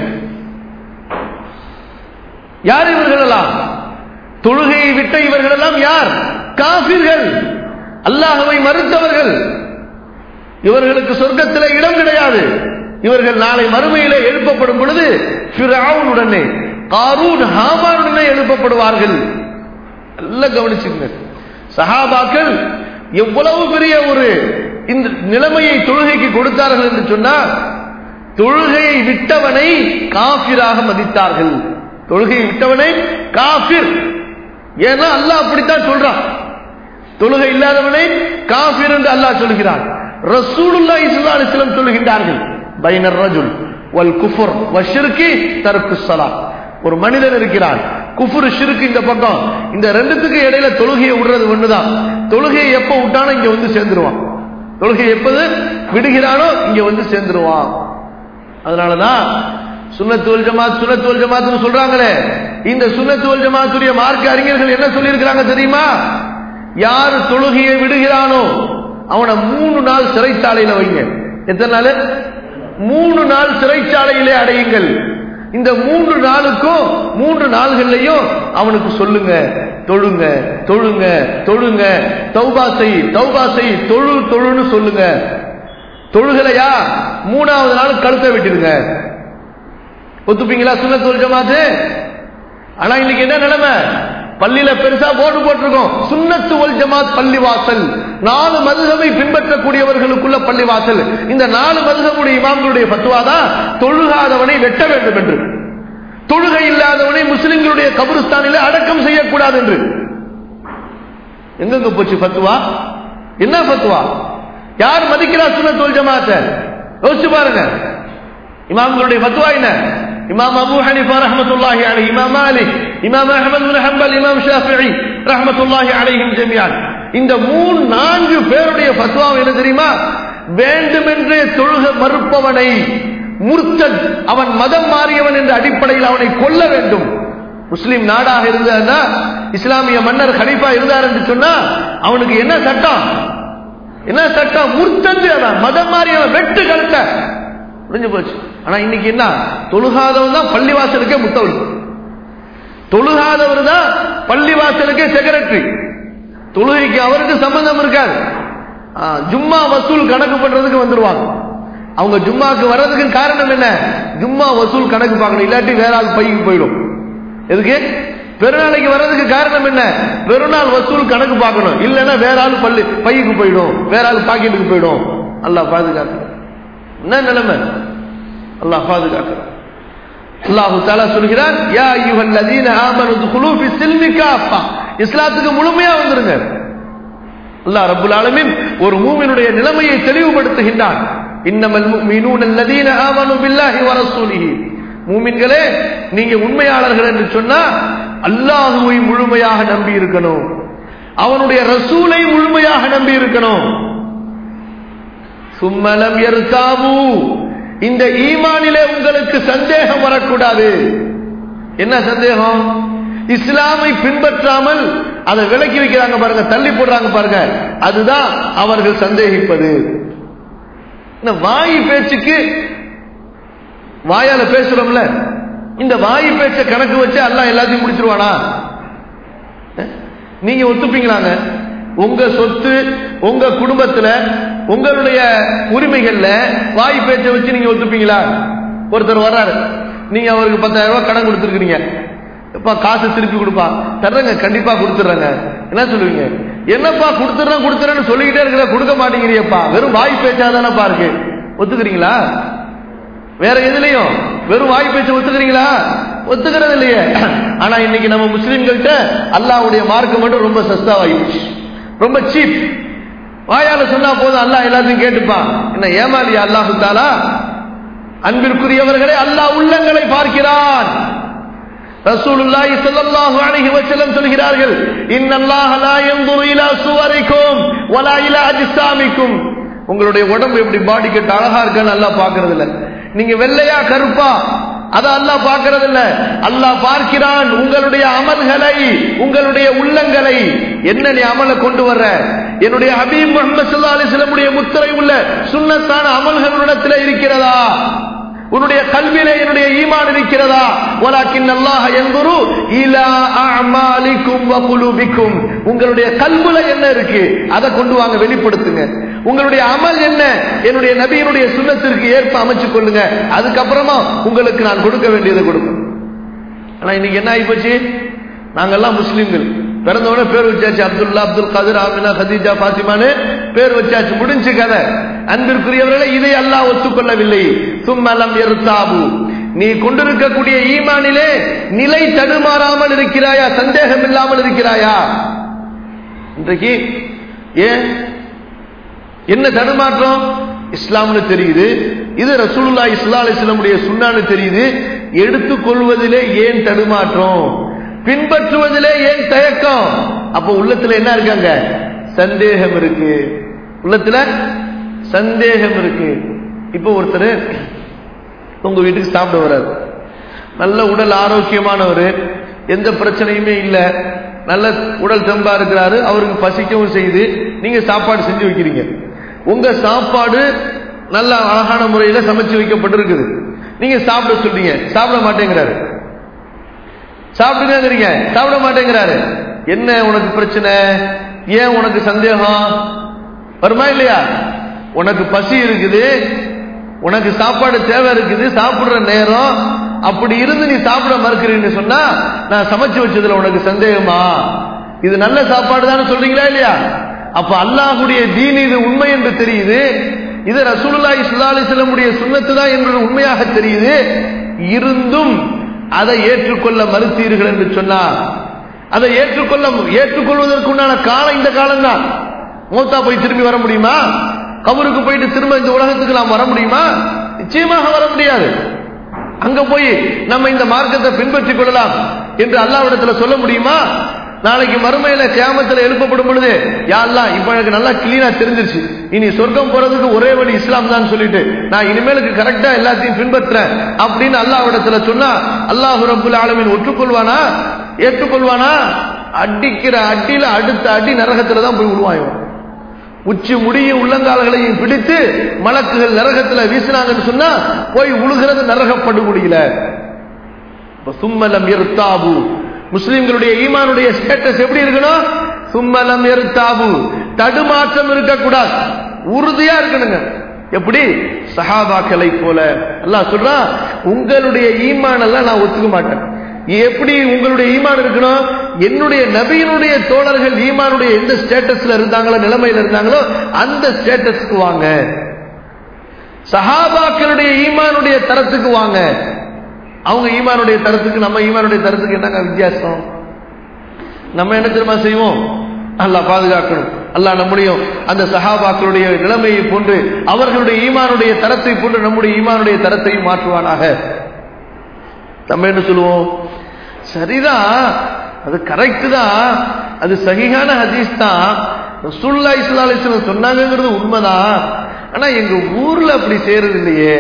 யார் இவர்கள் எல்லாம் தொழுகையை விட்ட இவர்கள் எல்லாம் யார் காபிர்கள் அல்லாஹவை மறுத்தவர்கள் இவர்களுக்கு சொர்க்கத்திலே இடம் கிடையாது இவர்கள் நாளை மறுமையிலே எழுப்பப்படும் பொழுது உடனே காரூன் ஹாமானுடனே எழுப்பப்படுவார்கள் நல்லா கவனிச்சுங்க சஹாபாக்கள் எவ்வளவு பெரிய ஒரு இந்த நிலைமையை தொழுகைக்கு கொடுத்தார்கள் என்று சொன்னால் தொழுகையை விட்டவனை காபிராக மதித்தார்கள் தொழுகையை விட்டவனை காபிர் ஏன்னா அல்லாஹ் அப்படித்தான் சொல்றான் தொழுகை இல்லாதவனை காபிர் என்று அல்லாஹ் சொல்கிறான் ரசூலுல்லாஹி ஸல்லல்லாஹு அலைஹி வஸல்லம் சொல்லுகின்றார்கள் பைனர் ரஜுல் வல் குஃபர் வஷ்ஷிர்கி தர்க்கு ஸலாத் ஒரு மனிதன் இருக்கிறான் குஃபுர் ஷிருக்கு இந்த பக்கம் இந்த ரெண்டுத்துக்கு இடையில தொழுகையை விடுறது ஒண்ணுதான் தொழுகையை எப்ப விட்டானோ இங்க வந்து சேர்ந்துருவான் தொழுகை எப்போது விடுகிறானோ இங்க வந்து சேர்ந்துருவான் அதனாலதான் சுண்ணத்துவல் ஜமாத் சுண்ணத்துவல் ஜமாத்னு சொல்றாங்களே இந்த சுண்ணத்துவல் ஜமாத்துடைய மார்க்க அறிஞர்கள் என்ன சொல்லியிருக்கிறாங்க தெரியுமா யாரு தொழுகையை விடுகிறானோ அவனை மூணு நாள் சிறைச்சாலையில வைங்க எத்தனை நாள் மூணு நாள் சிறைச்சாலையிலே அடையுங்கள் இந்த மூன்று நாளுக்கும் மூன்று நாள்கள்லையும் அவனுக்கு சொல்லுங்க தொழுங்க தொழுங்க தொழுங்க தௌபா செய் தௌபா செய் தொழு தொழுன்னு சொல்லுங்க தொழுகலையா மூணாவது நாள் கழுத்தை வெட்டிடுங்க ஒத்துப்பீங்களா சுண்ணத்தோல் ஜமாத்து ஆனா இன்னைக்கு என்ன நிலைமை பள்ளியில பெருசா போர்டு போட்டிருக்கோம் சுண்ணத்து ஒல் ஜமாத் பள்ளி வாசல் நாலு மதுகமை பின்பற்றக்கூடியவர்களுக்குள்ள பள்ளி வாசல் இந்த நாலு மதுகமுடைய இமாம்களுடைய பத்துவா தான் தொழுகாதவனை வெட்ட வேண்டும் என்று தொழுகை இல்லாதவனை முஸ்லிம்களுடைய கபருஸ்தானில அடக்கம் செய்யக்கூடாது என்று எங்கெங்க போச்சு பத்துவா என்ன பத்துவா யார் மதிக்கிறா சுண்ணத்துவல் ஜமாத்த யோசிச்சு பாருங்க இமாம்களுடைய பத்துவா என்ன இமாம் அபு ஹனிஃபா ரஹ்மத்துல்லாஹி அலைஹி இமாம் மாலிக் இமாம் அஹ்மத் பின் ஹம்பல் இமாம் ஷாஃபிஈ ரஹ்மத்துல்லாஹி அலைஹிம் ஜமீஅன் இந்த மூணு நான்கு பேருடைய ஃபத்வா என்ன தெரியுமா வேண்டுமென்றே தொழுக மறுப்பவனை முர்த்தத் அவன் மதம் மாறியவன் என்ற அடிப்படையில் அவனை கொல்ல வேண்டும் முஸ்லிம் நாடாக இருந்தார்னா இஸ்லாமிய மன்னர் ஹலீஃபா இருந்தார் என்று சொன்னா அவனுக்கு என்ன சட்டம் என்ன சட்டம் முர்த்தது அதான் மதம் மாறியவன் வெட்டு கழுத்த முடிஞ்சு போச்சு ஆனா இன்னைக்கு என்ன தொழுகாதவன் தான் பள்ளிவாசலுக்கே முத்தவள் தொழுகாதவர் தான் பள்ளிவாசலுக்கே செக்ரட்டரி தொழுகைக்கு அவருக்கு சம்பந்தம் இருக்காது ஜும்மா வசூல் கணக்கு பண்றதுக்கு வந்துருவாங்க அவங்க ஜும்மாக்கு வர்றதுக்கு காரணம் என்ன ஜும்மா வசூல் கணக்கு பார்க்கணும் இல்லாட்டி வேற ஆள் பைக்கு போயிடும் எதுக்கு பெருநாளைக்கு வர்றதுக்கு காரணம் என்ன பெருநாள் வசூல் கணக்கு பார்க்கணும் இல்லைன்னா வேற ஆள் பள்ளி பைக்கு போயிடும் வேற ஆள் பாக்கெட்டுக்கு போயிடும் அல்லாஹ் பாதுகாக்கணும் என்ன நிலைமை அல்லாஹ் பாதுகாக்கிறான் அல்லாஹு தாலா சொல்கிறான் யா ஐயுஹல் லதீன ஆமனு துகுலு ஃபி சில்மி காஃபா இஸ்லாத்துக்கு முழுமையா வந்துருங்க அல்லாஹ் ரப்பல் ஆலமீன் ஒரு மூமினுடைய நிலைமையை தெளிவுபடுத்துகின்றான் இன்னமல் முஃமினூன அல்லதீன ஆமனு பில்லாஹி வ ரசூலிஹி மூமின்களே நீங்க உண்மையாளர்கள் என்று சொன்னா அல்லாஹுவை முழுமையாக நம்பி இருக்கணும் அவனுடைய ரசூலை முழுமையாக நம்பி இருக்கணும் சும்மலம் எருத்தாவு இந்த ஈமானிலே உங்களுக்கு சந்தேகம் வரக்கூடாது என்ன சந்தேகம் இஸ்லாமை பின்பற்றாமல் அதை விலக்கி வைக்கிறாங்க பாருங்க தள்ளி போடுறாங்க பாருங்க அதுதான் அவர்கள் சந்தேகிப்பது இந்த வாய் பேச்சுக்கு வாயால பேசுறோம்ல இந்த வாய் பேச்ச கணக்கு வச்சு எல்லாம் எல்லாத்தையும் முடிச்சிருவானா நீங்க ஒத்துப்பீங்களாங்க உங்க சொத்து உங்க குடும்பத்துல உங்களுடைய உரிமைகள்ல வாய் பேச்சை வச்சு நீங்க ஒத்துப்பீங்களா ஒருத்தர் வர்றாரு நீங்க அவருக்கு பத்தாயிரம் ரூபாய் கடன் கொடுத்துருக்கீங்க எப்பா காசு திருப்பி கொடுப்பா தர்றங்க கண்டிப்பா கொடுத்துட்றேங்க என்ன சொல்லுவீங்க என்னப்பா கொடுத்துறேன் கொடுத்துறேன்னு சொல்லிக்கிட்டே இருக்கிற கொடுக்க மாட்டேங்கிறியப்பா வெறும் வாய் பேச்சா தானப்பா இருக்கு ஒத்துக்கிறீங்களா வேற எதுலயும் வெறும் வாய் பேச்சு ஒத்துக்கிறீங்களா ஒத்துக்கிறது இல்லையே ஆனா இன்னைக்கு நம்ம முஸ்லீம்கள்ட்ட அல்லாவுடைய மார்க்கம் மட்டும் ரொம்ப சஸ்தாவாயிடுச்சு ரொம்ப சீப் வாயால சொன்னா போதும் அல்லாஹ் எல்லாத்தையும் கேட்டுப்பான் என்ன ஏமாலியா அல்லாஹு தாலா அன்பிற்குரியவர்களே அல்லாஹ் உள்ளங்களை பார்க்கிறான் ரசூலுல்லாஹி ஸல்லல்லாஹு அலைஹி வஸல்லம் சொல்கிறார்கள் இன்னல்லாஹ லா யன்துரு இலா சுவரிக்கும் வலா இலா அஜ்சாமிக்கும் உங்களுடைய உடம்பு எப்படி பாடி கட்ட அழகா இருக்கான்னு அல்லாஹ் பார்க்கிறது இல்ல நீங்க வெள்ளையா கருப்பா அத அல்லாஹ் பார்க்கிறது இல்ல அல்லாஹ் பார்க்கிறான் உங்களுடைய அமல்களை உங்களுடைய உள்ளங்களை என்ன நீ அமலை கொண்டு வர்ற என்னுடைய ஹபீப் முகமது சல்லா அலிஸ்லமுடைய முத்திரை உள்ள சுண்ணத்தான அமல்களிடத்தில் இருக்கிறதா உன்னுடைய கல்வியிலே என்னுடைய ஈமான் இருக்கிறதா வலாக்கின் அல்லாஹ் என்குரு இலா அமாலிக்கும் வகுலுபிக்கும் உங்களுடைய கல்வில என்ன இருக்கு அதை கொண்டு வாங்க வெளிப்படுத்துங்க உங்களுடைய அமல் என்ன என்னுடைய நபியினுடைய சுண்ணத்திற்கு ஏற்ப அமைச்சு கொள்ளுங்க அதுக்கப்புறமா உங்களுக்கு நான் கொடுக்க வேண்டியதை கொடுப்பேன் ஆனா இன்னைக்கு என்ன ஆகி போச்சு நாங்கெல்லாம் முஸ்லீம்கள் பிறந்தவன பேர் வச்சாச்சு அப்துல்லா அப்துல் கதிர் ஆமினா ஹதீஜா பாத்திமானு பேர் வச்சாச்சு முடிஞ்சு கதை அன்பிற்குரியவர்களை இதை அல்லாஹ் ஒத்துக்கொள்ளவில்லை சும்மலம் எருத்தாபு நீ கொண்டிருக்கக்கூடிய ஈமானிலே நிலை தடுமாறாமல் இருக்கிறாயா சந்தேகம் இல்லாமல் இருக்கிறாயா இன்றைக்கு ஏன் என்ன தடுமாற்றம் இஸ்லாம்னு தெரியுது இது ரசூலுல்லா இஸ்லா அலிஸ்லமுடைய சுண்ணான்னு தெரியுது எடுத்துக்கொள்வதிலே ஏன் தடுமாற்றம் பின்பற்றுவதிலே ஏன் தயக்கம் அப்ப உள்ளத்துல என்ன இருக்காங்க சந்தேகம் இருக்கு உள்ளத்துல சந்தேகம் இருக்கு இப்ப ஒருத்தர் உங்க வீட்டுக்கு சாப்பிட வர்றாரு நல்ல உடல் ஆரோக்கியமானவர் எந்த பிரச்சனையுமே இல்லை நல்ல உடல் தெம்பா இருக்கிறாரு அவருக்கு பசிக்கவும் செய்யுது நீங்க சாப்பாடு செஞ்சு வைக்கிறீங்க உங்க சாப்பாடு நல்ல அழகான முறையில சமைச்சு வைக்கப்பட்டிருக்குது நீங்க சாப்பிட சொல்றீங்க சாப்பிட மாட்டேங்கிறாரு சாப்பிடுங்கிறீங்க சாப்பிட மாட்டேங்கிறாரு என்ன உனக்கு பிரச்சனை ஏன் உனக்கு சந்தேகம் வருமா இல்லையா உனக்கு பசி இருக்குது உனக்கு சாப்பாடு தேவை இருக்குது சாப்பிடுற நேரம் அப்படி இருந்து நீ சாப்பிட மறுக்கிறீன்னு சொன்னா நான் சமைச்சு வச்சதுல உனக்கு சந்தேகமா இது நல்ல சாப்பாடு தானே சொல்றீங்களா இல்லையா அப்ப அல்லாஹுடைய தீன் இது உண்மை என்று தெரியுது இது ரசூலுல்லாஹி ஸல்லல்லாஹு அலைஹி வஸல்லமுடைய சுன்னத்து தான் என்று உண்மையாக தெரியுது இருந்தும் அதை ஏற்றுக்கொள்ள மறுத்தீர்கள் என்று சொன்னார் அதை ஏற்றுக்கொள்ள ஏற்றுக்கொள்வதற்குண்டான காலம் இந்த காலம் தான் மூத்தா போய் திரும்பி வர முடியுமா கபருக்கு போயிட்டு திரும்ப இந்த உலகத்துக்கு நாம் வர முடியுமா நிச்சயமாக வர முடியாது அங்க போய் நம்ம இந்த மார்க்கத்தை பின்பற்றிக் கொள்ளலாம் என்று அல்லாவிடத்துல சொல்ல முடியுமா நாளைக்கு மறுமையில கியாமத்துல எழுப்பப்படும் பொழுது யாரெல்லாம் இப்ப எனக்கு நல்லா கிளீனா தெரிஞ்சிருச்சு இனி சொர்க்கம் போறதுக்கு ஒரே வழி இஸ்லாம் தான் சொல்லிட்டு நான் இனிமேலுக்கு கரெக்டா எல்லாத்தையும் பின்பற்றுறேன் அப்படின்னு அல்லாவிடத்துல சொன்னா அல்லாஹு ரபுல் ஆலமின் ஒற்றுக்கொள்வானா ஏற்றுக்கொள்வானா அடிக்கிற அடியில அடுத்த அடி நரகத்துல தான் போய் உருவாயும் உச்சி முடியும் உள்ளங்கால்களையும் பிடித்து மலக்குகள் நரகத்துல வீசினாங்கன்னு சொன்னா போய் உழுகிறது நரகப்படுகொடியில சும்மலம் எருத்தாபு முஸ்லிம்களுடைய ஈமானுடைய ஸ்டேட்டஸ் எப்படி இருக்கணும் சும்மலம் எருத்தாபு தடுமாற்றம் இருக்கக்கூடாது உறுதியா இருக்கணுங்க எப்படி சஹாபாக்களை போல அல்லாஹ் சொல்றான் உங்களுடைய ஈமான் எல்லாம் நான் ஒத்துக்க மாட்டேன் எப்படி உங்களுடைய ஈமான் இருக்கணும் என்னுடைய நபியினுடைய தோழர்கள் ஈமானுடைய எந்த ஸ்டேட்டஸ்ல இருந்தாங்களோ நிலைமையில இருந்தாங்களோ அந்த ஸ்டேட்டஸ்க்கு வாங்க சஹாபாக்களுடைய ஈமானுடைய தரத்துக்கு வாங்க அவங்க ஈமானுடைய தரத்துக்கு நம்ம ஈமானுடைய தரத்துக்கு என்னங்க வித்தியாசம் நம்ம என்ன தெரியுமா செய்வோம் அல்லா பாதுகாக்கணும் அல்லா நம்முடைய அந்த சஹாபாக்களுடைய நிலைமையை போன்று அவர்களுடைய ஈமானுடைய தரத்தை போன்று நம்முடைய ஈமானுடைய தரத்தையும் மாற்றுவானாக நம்ம என்ன சொல்லுவோம் சரிதான் அது கரெக்ட் தான் அது சகிகான ஹதீஸ் தான் ரசூல்லா இஸ்லா அலிஸ்லாம் சொன்னாங்கிறது உண்மைதான் ஆனா எங்க ஊர்ல அப்படி செய்யறது இல்லையே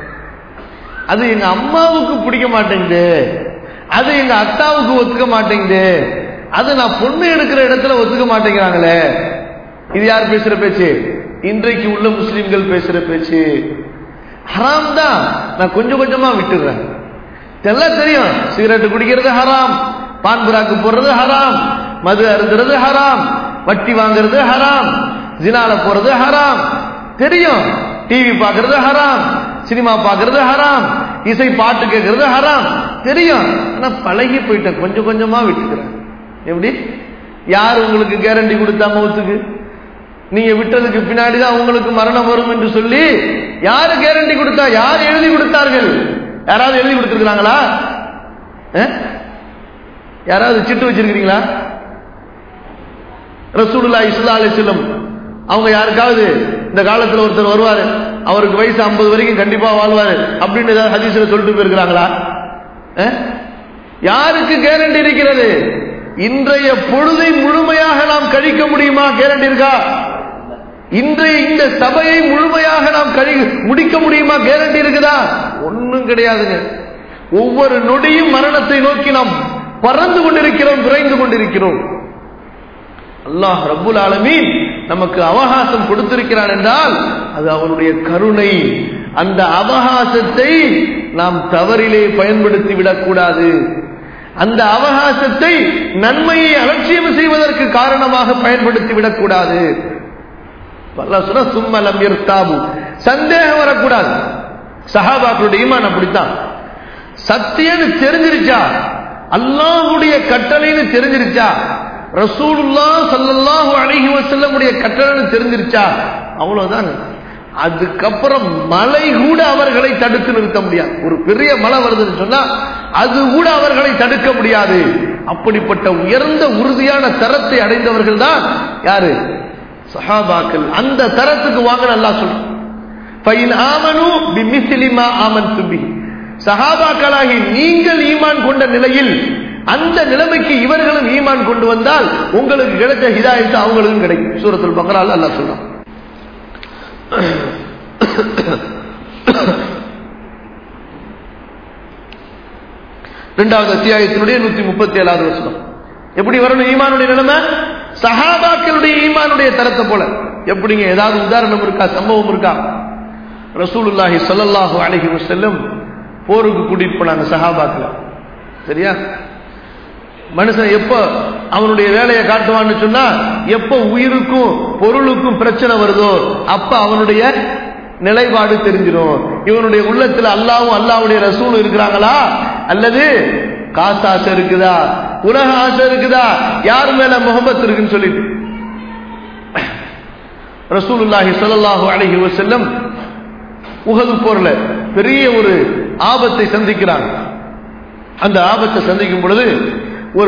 அது எங்க அம்மாவுக்கு பிடிக்க மாட்டேங்குது அது எங்க அத்தாவுக்கு ஒத்துக்க மாட்டேங்குது அது நான் பொண்ணு எடுக்கிற இடத்துல ஒத்துக்க மாட்டேங்கிறாங்களே இது யார் பேசுற பேச்சு இன்றைக்கு உள்ள முஸ்லிம்கள் பேசுற பேச்சு ஹராம் தான் நான் கொஞ்சம் கொஞ்சமா விட்டுறேன் இதெல்லாம் தெரியும் சிகரெட் குடிக்கிறது ஹராம் பான் புறாக்கு போடுறது ஹராம் மது அருந்துறது ஹராம் வட்டி வாங்குறது ஹராம் ஜினால போறது ஹராம் தெரியும் டிவி பார்க்கறது ஹராம் சினிமா பார்க்கறது ஹராம் இசை பாட்டு கேட்கறது ஹராம் தெரியும் ஆனா பழகி போயிட்டேன் கொஞ்சம் கொஞ்சமா விட்டுக்கிறேன் எப்படி யார் உங்களுக்கு கேரண்டி கொடுத்தா மௌத்துக்கு நீங்க விட்டதுக்கு பின்னாடி தான் உங்களுக்கு மரணம் வரும் என்று சொல்லி யாரு கேரண்டி கொடுத்தா யார் எழுதி கொடுத்தார்கள் யாராவது எழுதி கொடுத்துருக்காங்களா யாராவது சிட்டு வச்சிருக்கிறீங்களா ரசூலுல்லா இஸ்லா அலி செல்லம் அவங்க யாருக்காவது இந்த காலத்துல ஒருத்தர் வருவாரு அவருக்கு வயசு ஐம்பது வரைக்கும் கண்டிப்பா வாழ்வாரு அப்படின்னு ஏதாவது ஹதீஸ்ல சொல்லிட்டு போயிருக்கிறாங்களா யாருக்கு கேரண்டி இருக்கிறது இன்றைய பொழுதை முழுமையாக நாம் கழிக்க முடியுமா கேரண்டி இருக்கா இன்றைய இந்த சபையை முழுமையாக நாம் கழி முடிக்க முடியுமா கேரண்டி இருக்குதா ஒன்னும் கிடையாதுங்க ஒவ்வொரு நொடியும் மரணத்தை நோக்கி நாம் பறந்து கொண்டிருக்கிறோம் விரைந்து கொண்டிருக்கிறோம் அல்லாஹ் ரப்புல் ஆலமீன் நமக்கு அவகாசம் கொடுத்திருக்கிறான் என்றால் அது அவனுடைய கருணை அந்த அவகாசத்தை நாம் தவறிலே பயன்படுத்தி விடக்கூடாது அந்த அவகாசத்தை நன்மையை அலட்சியம் செய்வதற்கு காரணமாக பயன்படுத்தி விடக்கூடாது சும்மலம் இருத்தாபு சந்தேகம் வரக்கூடாது சஹாபாக்களுடைய ஈமான் அப்படித்தான் சத்தியன்னு தெரிஞ்சிருச்சா அல்லாஹுடைய கட்டளைன்னு தெரிஞ்சிருச்சா ரசூலுல்லா சல்லல்லாஹு அலைஹி வஸல்லமுடைய கட்டளைன்னு தெரிஞ்சிருச்சா அவ்வளவுதாங்க அதுக்கப்புறம் மழை கூட அவர்களை தடுத்து நிறுத்த முடியாது ஒரு பெரிய மழை வருதுன்னு சொன்னா அது கூட அவர்களை தடுக்க முடியாது அப்படிப்பட்ட உயர்ந்த உறுதியான தரத்தை அடைந்தவர்கள் தான் யாரு சஹாபாக்கள் அந்த தரத்துக்கு வாங்க நல்லா சொல்றோம் ஃபைன் ஆமனு பிமிஸ்லிமா ஆமன் துபி சஹாபாக்களாகி நீங்கள் ஈமான் கொண்ட நிலையில் அந்த நிலைமைக்கு இவர்களும் ஈமான் கொண்டு வந்தால் உங்களுக்கு கிடைச்ச ஹிதாயத்து அவங்களுக்கும் கிடைக்கும் சூரத்துல் பக்ரால் அல்லாஹ் சொல்றான் இரண்டாவது அத்தியாயத்தினுடைய நூத்தி முப்பத்தி ஏழாவது வருஷம் எப்படி வரணும் ஈமானுடைய நிலைமை சஹாபாக்களுடைய ஈமானுடைய தரத்தை போல எப்படிங்க ஏதாவது உதாரணம் இருக்கா சம்பவம் இருக்கா ரசூலுல்லாஹி ஸல்லல்லாஹு அலைஹி வஸல்லம் போருக்கு கூட்டிட்டு போனாங்க சஹாபாக்களை சரியா மனுஷன் எப்ப அவனுடைய வேலையை காட்டுவான்னு சொன்னா எப்ப உயிருக்கும் பொருளுக்கும் பிரச்சனை வருதோ அப்ப அவனுடைய நிலைப்பாடு தெரிஞ்சிடும் இவனுடைய உள்ளத்துல அல்லாவும் அல்லாவுடைய ரசூலும் இருக்கிறாங்களா அல்லது காசு ஆசை இருக்குதா உலக ஆசை இருக்குதா யார் மேல முகமத் இருக்குன்னு சொல்லிட்டு ரசூலுல்லாஹி ஸல்லல்லாஹு அலைஹி வஸல்லம் உகது போர்ல பெரிய ஒரு ஆபத்தை சந்திக்கிறாங்க அந்த ஆபத்தை சந்திக்கும் பொழுது ஒரு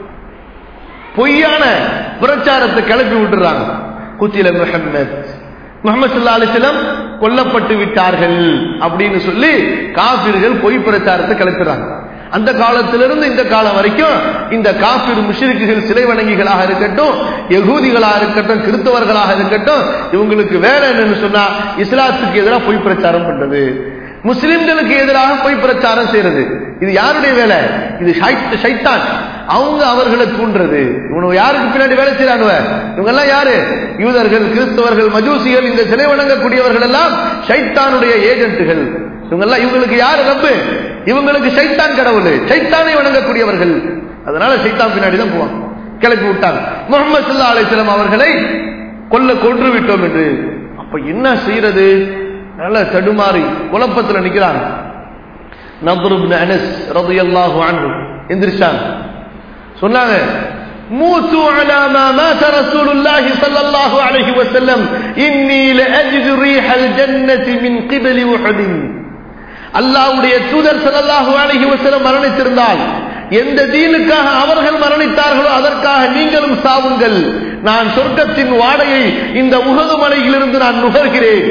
பொய்யான பிரச்சாரத்தை கிளப்பி விட்டுறாங்க குத்தில முஹம்மத் முகமது சல்லா அலிஸ்லம் கொல்லப்பட்டு விட்டார்கள் அப்படின்னு சொல்லி காபிர்கள் பொய் பிரச்சாரத்தை கிளப்பிடுறாங்க அந்த காலத்திலிருந்து இந்த காலம் வரைக்கும் இந்த காபிர் முஷிரிக்குகள் சிலை வணங்கிகளாக இருக்கட்டும் யகூதிகளாக இருக்கட்டும் கிறிஸ்தவர்களாக இருக்கட்டும் இவங்களுக்கு வேலை என்னன்னு சொன்னா இஸ்லாத்துக்கு எதிராக பொய் பிரச்சாரம் பண்றது முஸ்லிம்களுக்கு எதிராக பொய் பிரச்சாரம் செய்யறது இது யாருடைய வேலை இது சைத்தான் அவங்க அவர்களை தூண்டுறது இவனு யாருக்கு பின்னாடி வேலை செய்யறானுவ இவங்க எல்லாம் யாரு யூதர்கள் கிறிஸ்தவர்கள் மஜூசிகள் இந்த சிலை வணங்கக்கூடியவர்கள் எல்லாம் சைத்தானுடைய ஏஜென்ட்டுகள் இவங்க எல்லாம் இவங்களுக்கு யாரு ரப்பு இவங்களுக்கு சைத்தான் கடவுள் சைத்தானை வணங்கக்கூடியவர்கள் அதனால சைத்தான் பின்னாடி தான் போவாங்க கிளப்பி விட்டாங்க முகமது சல்லா அலிஸ்லாம் அவர்களை கொல்ல கொன்று விட்டோம் என்று அப்ப என்ன செய்யறது நல்ல தடுமாறி குழப்பத்துல நிக்கிறாங்க நபருப்னு அனஸ் ரலியல்லாஹு அன்ஹு எந்திரிச்சாங்க சொன்னாங்க மூத்து على ما مات رسول الله صلى الله عليه وسلم إني لأجد ريح الجنة من قبل أحد அல்லாவுடைய தூதர் ஸல்லல்லாஹு அலைஹி வஸல்லம் மரணித்திருந்தால் எந்த தீனுக்காக அவர்கள் மரணித்தார்களோ அதற்காக நீங்களும் சாவுங்கள் நான் சொர்க்கத்தின் வாடையை இந்த உகது மலையிலிருந்து நான் நுகர்கிறேன்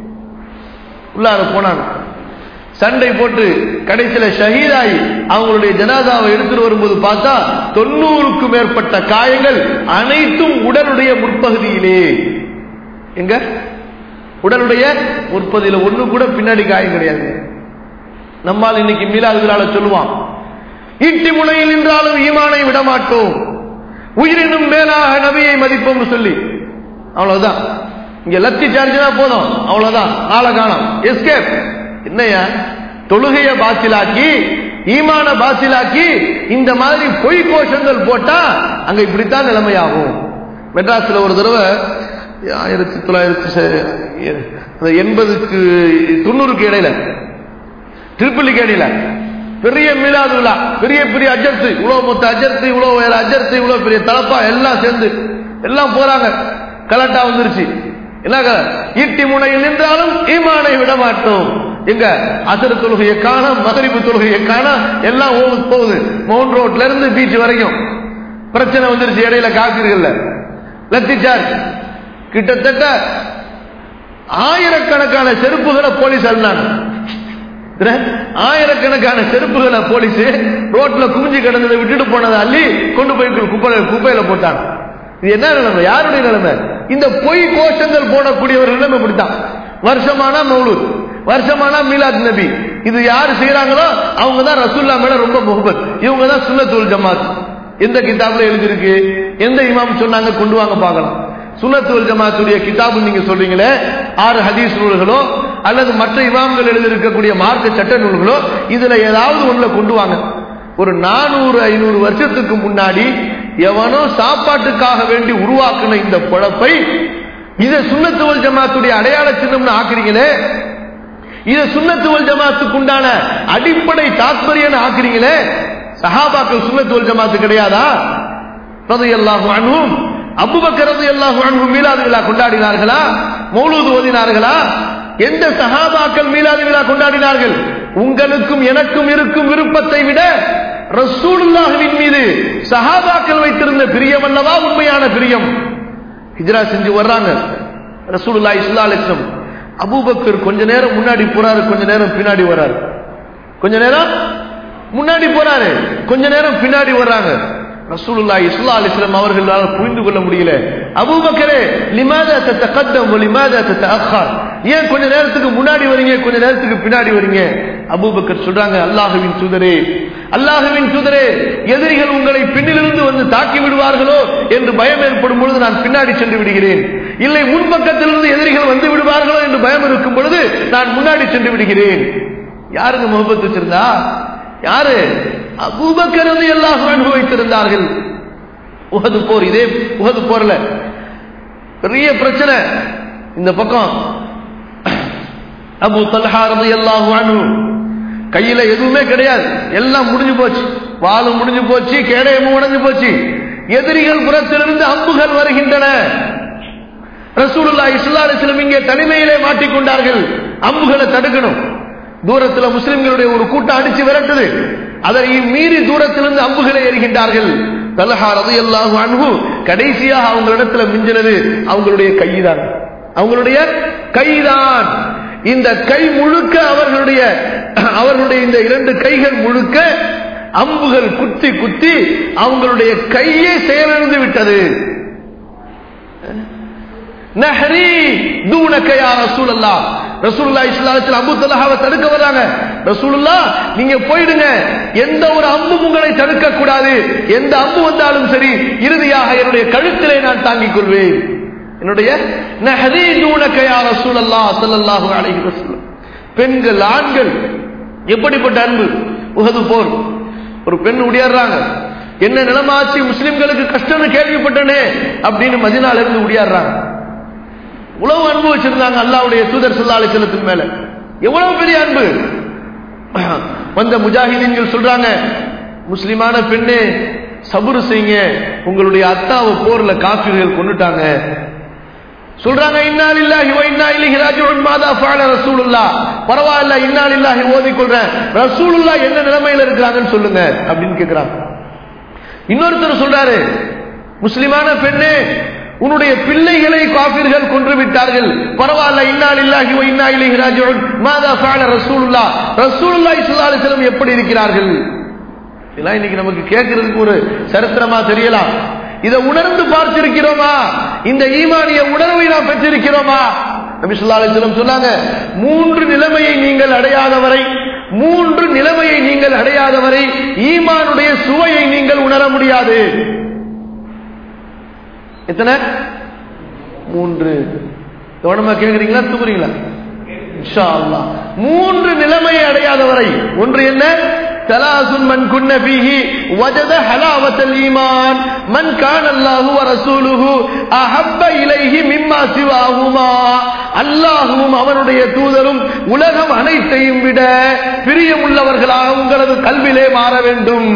உள்ளார போனாங்க சண்டை போட்டு கடைசியில ஷஹீதாய் அவங்களுடைய ஜனாதாவை எடுத்துட்டு வரும்போது பார்த்தா தொண்ணூறுக்கும் மேற்பட்ட காயங்கள் அனைத்தும் உடலுடைய முற்பகுதியிலே எங்க உடலுடைய முற்பகுதியில ஒண்ணு கூட பின்னாடி காயம் கிடையாது நம்மால் இன்னைக்கு மீளாதுகளால சொல்லுவான் ஈட்டி முனையில் நின்றாலும் ஈமானை விட மாட்டோம் உயிரினும் மேலாக நபியை மதிப்போம் சொல்லி அவ்வளவுதான் இங்க லத்தி சார்ஜ்னா போதும் அவ்வளவுதான் ஆளை காணும் எஸ்கேப் என்னையா தொழுகைய பாசிலாக்கி ஈமான பாசிலாக்கி இந்த மாதிரி பொய் கோஷங்கள் போட்டா அங்க இப்படித்தான் நிலைமையாகும் மெட்ராஸ்ல ஒரு தடவை ஆயிரத்தி தொள்ளாயிரத்தி எண்பதுக்கு தொண்ணூறுக்கு இடையில திருப்பள்ளிக்கு இடையில பெரிய மீளாது விழா பெரிய பெரிய அஜர்த்து இவ்வளவு மொத்த அஜர்த்து இவ்வளவு வேற அஜர்த்து இவ்வளவு பெரிய தலப்பா எல்லாம் சேர்ந்து எல்லாம் போறாங்க கலட்டா வந்துருச்சு என்ன ஈட்டி முனையில் நின்றாலும் ஈமானை விட மாட்டோம் எங்க அசர தொழுகையை காண மகரிப்பு தொழுகையை காண எல்லாம் போகுது மவுண்ட் ரோட்ல இருந்து பீச் வரைக்கும் பிரச்சனை வந்துருச்சு இடையில காப்பீர்கள்ல லத்தி சார்ஜ் கிட்டத்தட்ட ஆயிரக்கணக்கான செருப்புகளை போலீஸ் அல்லாங்க ஆயிரக்கணக்கான செருப்புகளை போலீஸ் ரோட்ல குமிஞ்சு கிடந்ததை விட்டுட்டு போனதை அள்ளி கொண்டு போய் குப்பையில குப்பையில போட்டாங்க இது என்ன நிலைமை யாருடைய நிலைமை இந்த பொய் கோஷங்கள் போடக்கூடியவர் நிலைமை இப்படித்தான் வருஷமானா மௌலூத் வருஷமானா மீலாத் நபி இது யாரு செய்யறாங்களோ அவங்க தான் ரசூல்லா மேல ரொம்ப முகபத் இவங்க தான் சுண்ணத்துல் ஜமாத் எந்த கிதாப்ல எழுதிருக்கு எந்த இமாம் சொன்னாங்க கொண்டு வாங்க பார்க்கலாம் சுனத்துவல் ஜமாத்துடைய கிதாபு நீங்க சொல்றீங்களே ஆறு ஹதீஸ் நூல்களோ அல்லது மற்ற இமாம்கள் எழுதியிருக்கக்கூடிய மார்க்க சட்ட நூல்களோ இதுல ஏதாவது ஒண்ணுல கொண்டு வாங்க ஒரு நானூறு ஐநூறு வருஷத்துக்கு முன்னாடி எவனோ சாப்பாட்டுக்காக வேண்டி உருவாக்குன இந்த பொழப்பை இதை சுண்ணத்துவல் ஜமாத்துடைய அடையாள சின்னம்னு ஆக்குறீங்களே இதை சுண்ணத்துவல் ஜமாத்துக்கு உண்டான அடிப்படை தாத்பரியன்னு ஆக்குறீங்களே சஹாபாக்கள் சுண்ணத்துவல் ஜமாத்து கிடையாதா ரதையல்லாஹு அன்ஹும் அபுபக்கர் ரதையல்லாஹு அன்ஹும் மீலாது விழா கொண்டாடினார்களா மௌலூது ஓதினார்களா எந்த சஹாபாக்கள் மீலாது விழா கொண்டாடினார்கள் உங்களுக்கும் எனக்கும் இருக்கும் விருப்பத்தை விட ரசூலுல்லாஹுவின் மீது சஹாபாக்கள் வைத்திருந்த பிரியம் அல்லவா உண்மையான பிரியம் ஹிஜ்ரா செஞ்சு வர்றாங்க ரசூலுல்லா இஸ்லா அலிஸ்லம் அபூபக்கர் கொஞ்ச நேரம் முன்னாடி போறாரு கொஞ்ச நேரம் பின்னாடி வர்றாரு கொஞ்ச நேரம் முன்னாடி போறாரு கொஞ்ச நேரம் பின்னாடி வர்றாங்க ரசூலுல்லா இஸ்லா அலிஸ்லாம் அவர்களால் புரிந்து கொள்ள முடியல அபூபக்கரே லிமாதா தத்தகத்தம் லிமாதா தத்தஅخر ஏன் கொஞ்ச நேரத்துக்கு முன்னாடி வரீங்க கொஞ்ச நேரத்துக்கு பின்னாடி வரீங்க அபூபக்கர் சொல்றாங்க அல்லாஹ்வின் தூதரே அல்லாஹ்வின் தூதரே எதிரிகள் உங்களை பின்னிலிருந்து வந்து தாக்கி விடுவார்களோ என்று பயம் ஏற்படும் பொழுது நான் பின்னாடி சென்று விடுகிறேன் இல்லை முன்பக்கத்திலிருந்து எதிரிகள் வந்து விடுவார்களோ என்று பயம் இருக்கும் பொழுது நான் முன்னாடி சென்று விடுகிறேன் யாருங்க முகப்பத்து வச்சிருந்தா யாரு அபூபக்கர் எல்லாம் அனுபவித்திருந்தார்கள் உகது போர் இதே உகது போர்ல பெரிய பிரச்சனை இந்த பக்கம் அபு தல்ஹா ரலியல்லாஹு அன்ஹு கையில எதுவுமே கிடையாது எல்லாம் முடிஞ்சு போச்சு வாளும் முடிஞ்சு போச்சு கேடயமும் உடைஞ்சு போச்சு எதிரிகள் புறத்திலிருந்து அம்புகள் வருகின்றன ரசூலுல்லா இஸ்லாலிஸ்லம் இங்கே தனிமையிலே மாட்டிக்கொண்டார்கள் அம்புகளை தடுக்கணும் தூரத்துல முஸ்லிம்களுடைய ஒரு கூட்டம் அடிச்சு விரட்டுது அதை மீறி தூரத்திலிருந்து அம்புகளை எறிகின்றார்கள் தலஹா ரதையல்லாஹு அன்பு கடைசியாக அவங்களிடத்துல மிஞ்சினது அவங்களுடைய கைதான் அவங்களுடைய கைதான் இந்த கை முழுக்க அவர்களுடைய அவர்களுடைய இந்த இரண்டு கைகள் முழுக்க அம்புகள் குத்தி குத்தி அவங்களுடைய கையே செயலிழந்து விட்டது நஹரி தூனக்க யா ரசூலல்லா ரசூலுல்லா இஸ்லாத்தில் அபு தலஹாவை தடுக்க வராங்க ரசூலுல்லா நீங்க போயிடுங்க எந்த ஒரு அம்பு உங்களை தடுக்க கூடாது எந்த அம்பு வந்தாலும் சரி இறுதியாக என்னுடைய கழுத்திலே நான் தாங்கிக் கொள்வேன் என்னுடைய நஹரி தூனக்க யா ரசூலல்லா ஸல்லல்லாஹு அலைஹி வஸல்லம் பெண்கள் ஆண்கள் எப்படிப்பட்ட அன்பு உகது போர் ஒரு பெண் உடையாடுறாங்க என்ன நிலமாச்சு முஸ்லிம்களுக்கு கஷ்டம்னு கேள்விப்பட்டனே அப்படின்னு மதினால இருந்து உடையாடுறாங்க உழவு அன்பு வச்சிருந்தாங்க அல்லாவுடைய தூதர் சல்லா அலிசல்லத்தின் மேல எவ்வளவு பெரிய அன்பு வந்த முஜாஹிதீன்கள் சொல்றாங்க முஸ்லிமான பெண்ணே சபுரு செய்யுங்க உங்களுடைய அத்தாவை போர்ல காப்பீர்கள் கொண்டுட்டாங்க சொல்றாங்க இன்னால் இல்லாஹி வ இன்னா இலைஹி ராஜிஊன் மாதா ஃபஅல ரசூலுல்லாஹ் பரவாயில்ல இன்னால் இல்லாஹி ஓதி கொள்றேன் ரசூலுல்லாஹ் என்ன நிலைமையில இருக்கிறாங்கன்னு சொல்லுங்க அப்படின்னு கேக்குறாங்க இன்னொருத்தர் சொல்றாரு முஸ்லிமான பெண்ணே உன்னுடைய பிள்ளைகளை காபிர்கள் கொன்று விட்டார்கள் பரவாயில்ல இன்னால் இல்லாஹி வ இன்னா இலைஹி ராஜிஊன் மாதா ஃபஅல ரசூலுல்லாஹ் ரசூலுல்லாஹி ஸல்லல்லாஹு அலைஹி வஸல்லம் எப்படி இருக்கிறார்கள் இதெல்லாம் இன்னைக்கு நமக்கு கேட்கறதுக்கு ஒரு சரித்திரமா தெரியலாம் இதை உணர்ந்து பார்த்திருக்கிறோமா இந்த ஈமானிய உணர்வை நாம் பெற்றிருக்கிறோமா நபி ஸல்லல்லாஹு அலைஹி வஸல்லம் சொன்னாங்க மூன்று நிலைமையை நீங்கள் அடையாதவரை மூன்று நிலைமையை நீங்கள் அடையாதவரை ஈமானுடைய சுவையை நீங்கள் உணர முடியாது எத்தனை மூன்று கவனமா கேக்குறீங்களா தூக்குறீங்களா இன்ஷா அல்லாஹ் மூன்று நிலைமையை அடையாதவரை ஒன்று என்ன ثلاث من كن فيه وجد حلاوة الإيمان من كان الله ورسوله أحب إليه مما سواهما அல்லாஹும் அவனுடைய தூதரும் உலகம் அனைத்தையும் விட பிரியமுள்ளவர்களாக உங்களது கல்விலே மாற வேண்டும்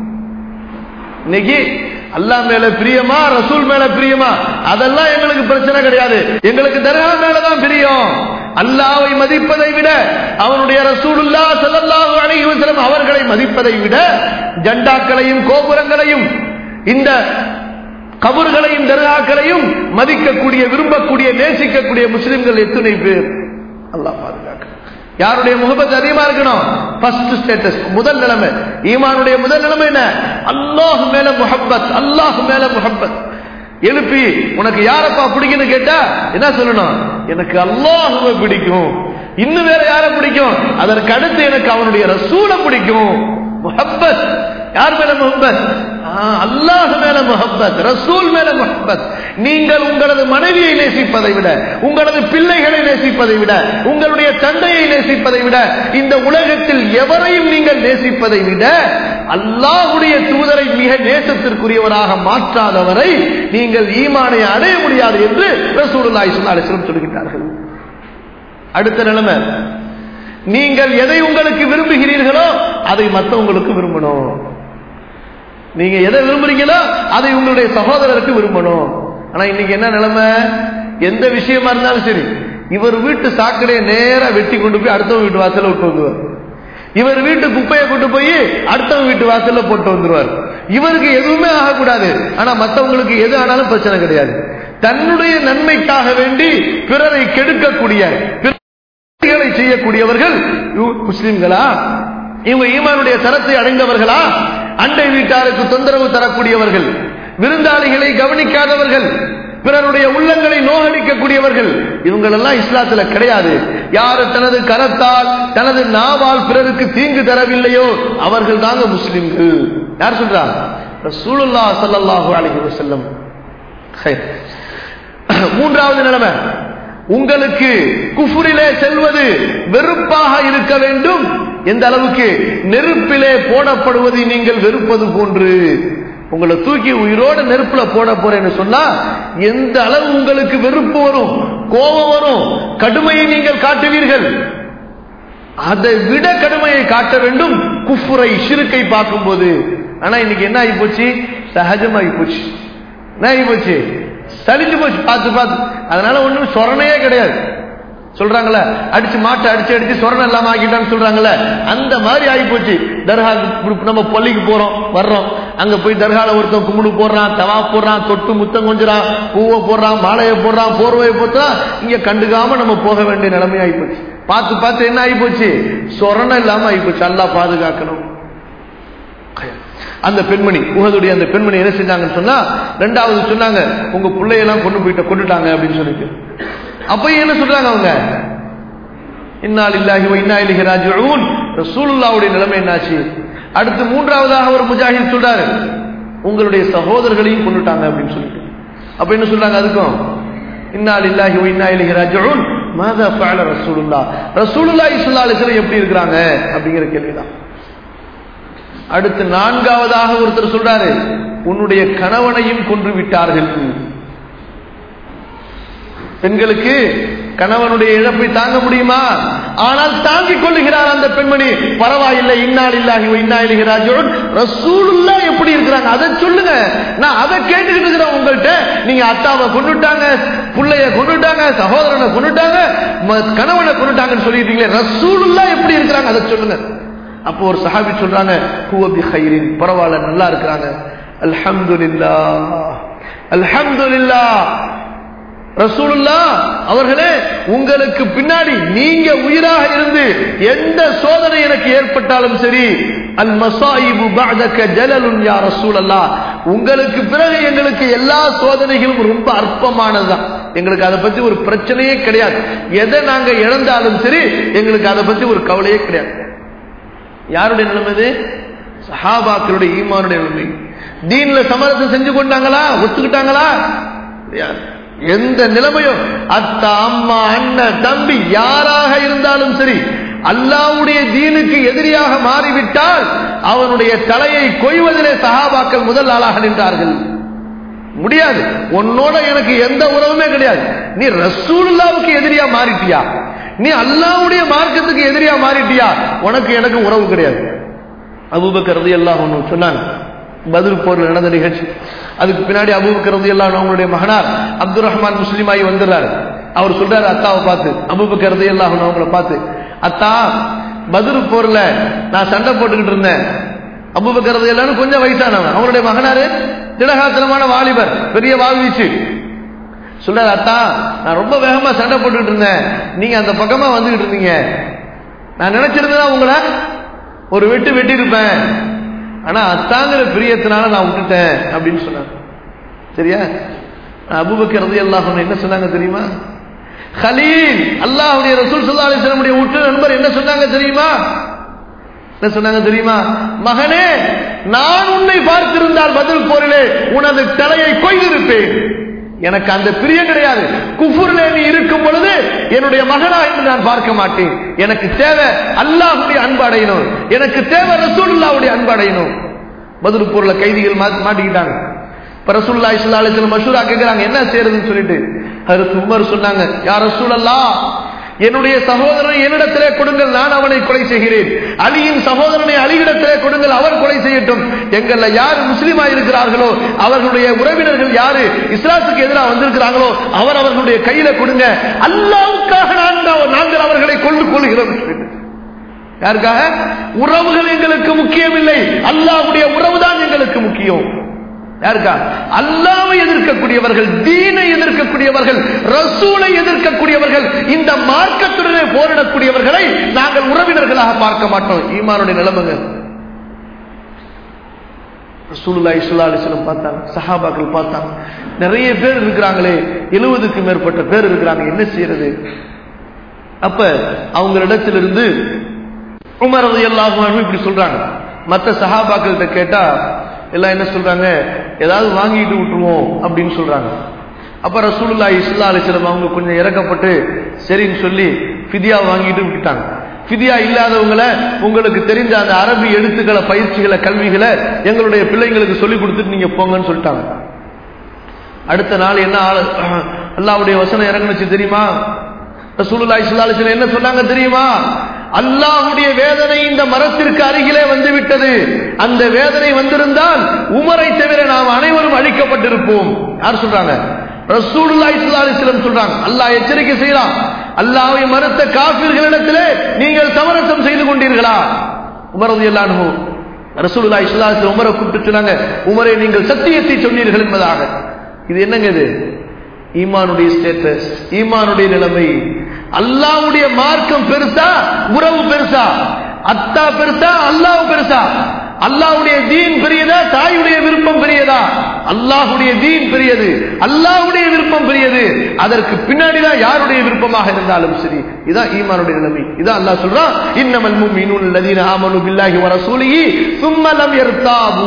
இன்னைக்கு அல்லாஹ் மேல பிரியமா ரசூல் மேல பிரியமா அதெல்லாம் எங்களுக்கு பிரச்சனை கிடையாது எங்களுக்கு தர்கா மேலதான் பிரியம் அல்லாவை மதிப்பதை விட அவனுடைய ரசூலுல்லா ஸல்லல்லாஹு அலைஹி வஸல்லம் அவர்களை மதிப்பதை விட ஜண்டாக்களையும் கோபுரங்களையும் இந்த கபர்களையும் தர்காக்களையும் மதிக்கக்கூடிய விரும்பக்கூடிய நேசிக்கக்கூடிய முஸ்லிம்கள் எத்தனை பேர் அல்லாஹ் பாதுகாக்க யாருடைய முகபத் அதிகமா இருக்கணும் ஃபர்ஸ்ட் ஸ்டேட்டஸ் முதல் நிலைமை ஈமானுடைய முதல் நிலைமை என்ன அல்லாஹ் மேல முஹப்பத் அல்லாஹ் மேல முஹப்பத் எழுப்பி உனக்கு யாரப்பா பிடிக்கும்னு கேட்டா என்ன சொல்லணும் எனக்கு அல்லாஹுவை பிடிக்கும் இன்னும் வேற யார பிடிக்கும் அதற்கு அடுத்து எனக்கு அவனுடைய ரசூலை பிடிக்கும் முஹப்பத் யார் மேல முஹப்பத் அல்லாஹ் மேல முஹப்பத் ரசூல் மேல முஹப்பத் நீங்கள் உங்களது மனைவியை நேசிப்பதை விட உங்களது பிள்ளைகளை நேசிப்பதை விட உங்களுடைய தந்தையை நேசிப்பதை விட இந்த உலகத்தில் எவரையும் நீங்கள் நேசிப்பதை விட அல்லாஹுடைய தூதரை மிக நேசத்திற்குரியவராக மாற்றாதவரை நீங்கள் ஈமானை அடைய முடியாது என்று ரசூலுல்லாஹி ஸல்லல்லாஹு அலைஹி வஸல்லம் சொல்கிறார்கள் அடுத்த நிலைமை நீங்கள் எதை உங்களுக்கு விரும்புகிறீர்களோ அதை மற்றவங்களுக்கு விரும்பணும் நீங்க எதை விரும்புறீங்களோ அதை உங்களுடைய சகோதரருக்கு விரும்பணும் ஆனா இன்னைக்கு என்ன நிலைமை எந்த விஷயமா இருந்தாலும் சரி இவர் வீட்டு சாக்கடையை நேரா வெட்டி கொண்டு போய் அடுத்தவங்க வீட்டு வாசல்ல விட்டு வந்துருவார் இவர் வீட்டு குப்பையை கொண்டு போய் அடுத்தவங்க வீட்டு வாசல்ல போட்டு வந்துருவார் இவருக்கு எதுவுமே ஆகக்கூடாது ஆனா மத்தவங்களுக்கு எது ஆனாலும் பிரச்சனை கிடையாது தன்னுடைய நன்மைக்காக வேண்டி பிறரை கெடுக்கக்கூடிய பிறரை செய்யக்கூடியவர்கள் இவ- முஸ்லிம்களா இவங்க ஈமானுடைய தரத்தை அடைந்தவர்களா அண்டை வீட்டாருக்கு தொந்தரவு தரக்கூடியவர்கள் விருந்தாளிகளை கவனிக்காதவர்கள் பிறருடைய உள்ளங்களை நோகடிக்கக்கூடியவர்கள் இவங்களெல்லாம் இஸ்லாத்துல கிடையாது யாரு தனது கரத்தால் தனது நாவால் பிறருக்கு தீங்கு தரவில்லையோ அவர்கள் தாங்க முஸ்லிம்கள் யார் சொல்றா ரசூலுல்லா ஸல்லல்லாஹு அலைஹி வஸல்லம் ஹைர். மூன்றாவது நிலைமை உங்களுக்கு குஃபுரிலே செல்வது வெறுப்பாக இருக்க வேண்டும் எந்த அளவுக்கு நெருப்பிலே போடப்படுவதை நீங்கள் வெறுப்பது போன்று உங்களை தூக்கி உயிரோட நெருப்புல போட போறேன்னு சொன்னா எந்த அளவு உங்களுக்கு வெறுப்பு வரும் கோபம் வரும் கடுமையை நீங்கள் காட்டுவீர்கள் அதை விட கடுமையை காட்ட வேண்டும் குஃபுரை ஷிருக்கை பார்க்கும்போது ஆனா இன்னைக்கு என்ன ஆகி போச்சு சகஜமாகி போச்சு என்ன ஆகி போச்சு சலிச்சு போச்சு பார்த்து பார்த்து அதனால ஒண்ணும் சொரணையே கிடையாது சொல்றாங்கல்ல அடிச்சு மாட்டை அடிச்சு அடிச்சு சொரணை இல்லாம ஆக்கிட்டான்னு சொல்றாங்கல்ல அந்த மாதிரி ஆகி போச்சு தர்கா நம்ம பள்ளிக்கு போறோம் வர்றோம் அங்க போய் தர்கால ஒருத்தன் கும்பிடு போடுறான் தவா போடுறான் தொட்டு முத்தம் கொஞ்சுறான் பூவை போடுறான் மாலையை போடுறான் போர்வையை போட்டுறான் இங்க கண்டுக்காம நம்ம போக வேண்டிய நிலைமை ஆகி போச்சு பார்த்து பார்த்து என்ன ஆகி போச்சு சொரணை இல்லாம ஆகி போச்சு அல்லா பாதுகாக்கணும் அந்த பெண்மணி உகதுடைய அந்த பெண்மணி என்ன செஞ்சாங்கன்னு சொன்னா ரெண்டாவது சொன்னாங்க உங்க பிள்ளையெல்லாம் கொண்டு போயிட்ட கொண்டுட்டாங்க அப்படின்னு சொல்லிட்டு அப்ப என்ன சொல்றாங்க அவங்க இன்னால் இல்லாஹி இன்னா இலகி ராஜிஊன் ரசூலுல்லாவுடைய நிலைமை என்னாச்சு அடுத்து மூன்றாவதாக ஒரு முஜாஹித் சொல்றாரு உங்களுடைய சகோதரர்களையும் கொண்டுட்டாங்க அப்படின்னு சொல்லிட்டு அப்ப என்ன சொல்றாங்க அதுக்கும் இன்னால் இல்லாஹி இன்னா இலகி ராஜிஊன் மாதா ஃபஅல ரசூலுல்லாஹ் ரசூலுல்லாஹி ஸல்லல்லாஹு அலைஹி வஸல்லம் எப்படி இருக்கிறாங்க அப்படிங்கிற கேள்விதான் அடுத்து நான்காவதாக ஒருத்தர் சொல்றாரு உன்னுடைய கணவனையும் கொன்று விட்டார்கள் பெண்களுக்கு கணவனுடைய இழப்பை தாங்க முடியுமா ஆனால் தாங்கிக் கொள்ளுகிறார் அந்த பெண்மணி பரவாயில்லை இன்னால் இல்லாஹி இன்னா இலகி ராஜிஊன் ரசூலுல்லா எப்படி இருக்கிறாங்க அதை சொல்லுங்க நான் அதை கேட்டுக்கிட்டு இருக்கிறேன் உங்கள்கிட்ட நீங்க அத்தாவை கொண்டுட்டாங்க புள்ளைய கொண்டுட்டாங்க சகோதரனை கொண்டுட்டாங்க ம- கணவனை கொண்டுட்டாங்கன்னு சொல்லிட்டீங்களே ரசூலுல்லா எப்படி இருக்கிறாங்க அதை சொல்லுங்க அப்போ ஒரு சஹாபி சொல்றாங்க ஹுவ பி ஹைரின் பரவாயில்ல நல்லா இருக்கிறாங்க அல்ஹம்துலில்லாஹ் அல்ஹம்துலில்லாஹ் ரசூலுல்லா அவர்களே உங்களுக்கு பின்னாடி நீங்க உயிராக இருந்து எந்த சோதனை எனக்கு ஏற்பட்டாலும் சரி அல் மசாயிபு பஅதக ஜலலுன் யா ரசூலல்லா உங்களுக்கு பிறகு எங்களுக்கு எல்லா சோதனைகளும் ரொம்ப அற்பமானதுதான் எங்களுக்கு அதை பத்தி ஒரு பிரச்சனையே கிடையாது எதை நாங்க இழந்தாலும் சரி எங்களுக்கு அதை பத்தி ஒரு கவலையே கிடையாது யாருடைய நிலைமை இது சஹாபாக்களுடைய ஈமானுடைய நிலைமை தீன்ல சமரசம் செஞ்சு கொண்டாங்களா ஒத்துக்கிட்டாங்களா கிடையாது. எந்த நிலைமையும் அத்தா அம்மா அண்ணன் தம்பி யாராக இருந்தாலும் சரி அல்லாவுடைய தீனுக்கு எதிரியாக மாறிவிட்டால் அவனுடைய தலையை கொய்வதிலே சஹாபாக்கள் முதல் ஆளாக நின்றார்கள் முடியாது உன்னோட எனக்கு எந்த உறவுமே கிடையாது நீ ரசூலுல்லாவுக்கு எதிரியா மாறிட்டியா நீ அல்லாவுடைய மார்க்கத்துக்கு எதிரியா மாறிட்டியா உனக்கு எனக்கு உறவு கிடையாது அபூபக்கர் ரலியல்லாஹு அன்ஹு சொன்னாங்க பதில் போர்ல நடந்த நிகழ்ச்சி அதுக்கு பின்னாடி அபூபக்கர் ரலியல்லாஹு அன்ஹு அவங்களுடைய மகனார் அப்துல் ரஹ்மான் முஸ்லிமாயி வந்துடுறாரு அவர் சொல்றாரு அத்தாவை பார்த்து அபூபக்கர் ரலியல்லாஹு அன்ஹு அவங்கள பார்த்து அத்தா பதில் போர்ல நான் சண்டை போட்டுக்கிட்டு இருந்தேன் அபூபக்கர் ரலியல்லாஹு அன்ஹு கொஞ்சம் வயசானவன் அவங்களுடைய மகனாரு திடகாத்திரமான வாலிபர் பெரிய வாழ்வீச்சு சொல்றாரு அத்தா நான் ரொம்ப வேகமா சண்டை போட்டுக்கிட்டு இருந்தேன் நீங்க அந்த பக்கமா வந்துகிட்டு இருந்தீங்க நான் நினைச்சிருந்தா உங்களை ஒரு வெட்டு வெட்டி இருப்பேன் ஆனா அத்தாங்கிற பிரியத்தினால நான் விட்டுட்டேன் அப்படின்னு சொன்னாங்க சரியா அபுபக்கர் ரலியல்லாஹு அன்ஹு என்ன சொன்னாங்க தெரியுமா கலீல் அல்லாஹ்வுடைய ரசூல் ஸல்லல்லாஹு அலைஹி வஸல்லம் உற்ற நண்பர் என்ன சொன்னாங்க தெரியுமா என்ன சொன்னாங்க தெரியுமா மகனே நான் உன்னை பார்த்திருந்தால் பதில் போரிலே உனது தலையை கொய்திருப்பேன் எனக்கு அந்த பிரியம் கிடையாது குஃபுர்லே நீ இருக்கும் பொழுது என்னுடைய மகனா என்று நான் பார்க்க மாட்டேன் எனக்கு தேவை அல்லாஹ்வுடைய அன்பு அடையணும் எனக்கு தேவை ரசூலுல்லாஹ்வுடைய அன்பு அடையணும் பதில் போர்ல கைதிகள் மாட்டி- மாட்டிக்கிட்டாங்க இப்ப ரசூலுல்லாஹி ஸல்லல்லாஹு அலைஹி வஸல்லம் மஷூரா கேக்குறாங்க என்ன செய்யறதுன்னு சொல்லிட்டு ஹஜ்ரத் உமர் சொன்னாங்க யா ரசூலல்லாஹ் என்னுடைய சகோதரனை என்னிடத்திலே கொடுங்கள் நான் அவனை கொலை செய்கிறேன் அலியின் சகோதரனை அலியிடத்திலே கொடுங்கள் அவர் கொலை செய்யட்டும் எங்கள்ல யார் முஸ்லீமா இருக்கிறார்களோ அவர்களுடைய உறவினர்கள் யாரு இஸ்லாத்துக்கு எதிராக வந்திருக்கிறார்களோ அவர் அவர்களுடைய கையில கொடுங்க அல்லாவுக்காக நாங்கள் நாங்கள் அவர்களை கொண்டு கொள்கிறோம் சொல்லிட்டு. யாருக்காக உறவுகள் எங்களுக்கு முக்கியம் இல்லை அல்லாஹ்வுடைய உறவுதான் எங்களுக்கு முக்கியம் யாருக்கா அல்லாவை எதிர்க்கக்கூடியவர்கள் தீனை எதிர்க்கக்கூடியவர்கள் ரசூலை எதிர்க்கக்கூடியவர்கள் இந்த மார்க்கத்துடனே போரிடக்கூடியவர்களை நாங்கள் உறவினர்களாக பார்க்க மாட்டோம் ஈமானுடைய நிலைமைங்க ரசூலுல்லா இஸ்லா அலிஸ்லம் பார்த்தாங்க சஹாபாக்கள் பார்த்தாங்க நிறைய பேர் இருக்கிறாங்களே எழுபதுக்கு மேற்பட்ட பேர் இருக்கிறாங்க என்ன செய்யறது அப்ப அவங்களிடத்திலிருந்து உமர் எல்லாரும் இப்படி சொல்றாங்க மற்ற சஹாபாக்கள்கிட்ட கேட்டா எல்லாம் என்ன சொல்றாங்க ஏதாவது வாங்கிட்டு விட்டுருவோம் அப்படின்னு சொல்றாங்க அப்ப ரசூலுல்லா இஸ்லா அலிஸ்லம் அவங்க கொஞ்சம் இறக்கப்பட்டு சரின்னு சொல்லி ஃபிதியா வாங்கிட்டு விட்டுட்டாங்க ஃபிதியா இல்லாதவங்கள உங்களுக்கு தெரிஞ்ச அந்த அரபி எழுத்துக்களை பயிற்சிகளை கல்விகளை எங்களுடைய பிள்ளைங்களுக்கு சொல்லி கொடுத்துட்டு நீங்க போங்கன்னு சொல்லிட்டாங்க அடுத்த நாள் என்ன ஆளு அல்லாவுடைய வசனம் இறங்குனுச்சு தெரியுமா ரசூலுல்லா இஸ்லா அலிஸ்லம் என்ன சொன்னாங்க தெரியுமா அல்லாஹுடைய வேதனை இந்த மரத்திற்கு அருகிலே வந்து விட்டது அந்த வேதனை வந்திருந்தால் உமரை தவிர நாம் அனைவரும் அழிக்கப்பட்டிருப்போம் யார் சொல்றாங்க ரசூலுல்லாஹி ஸல்லல்லாஹு அலைஹி வஸல்லம் சொல்றாங்க அல்லாஹ் எச்சரிக்கை செய்யறான் அல்லாஹ்வை மறுத்த காஃபிர்களிடத்திலே நீங்கள் சமரசம் செய்து கொண்டீர்களா உமர் ரலியல்லாஹு அன்ஹு ரசூலுல்லாஹி ஸல்லல்லாஹு அலைஹி வஸல்லம் உமரை கூப்பிட்டு சொன்னாங்க உமரே நீங்கள் சத்தியத்தை சொன்னீர்கள் என்பதாக இது என்னங்க இது ஈமானுடைய ஸ்டேட்டஸ் ஈமானுடைய நிலைமை அல்லாவுடைய மார்க்கம் பெருசா உறவு பெருசா அத்தா பெருசா அல்லாஹ் பெருசா அல்லாவுடைய தீன் பெரியதா தாயுடைய விருப்பம் பெரியதா அல்லாஹுடைய தீன் பெரியது அல்லாஹுடைய விருப்பம் பெரியது அதற்கு பின்னாடிதான் யாருடைய விருப்பமாக இருந்தாலும் சரி இதான் ஈமானுடைய நிலைமை இதான் அல்லாஹ் சொல்றான் இன்னமல் முஃமினூன் அல்லதீன ஆமனு பில்லாஹி வ ரசூலிஹி சும்ம லம் யர்தாபு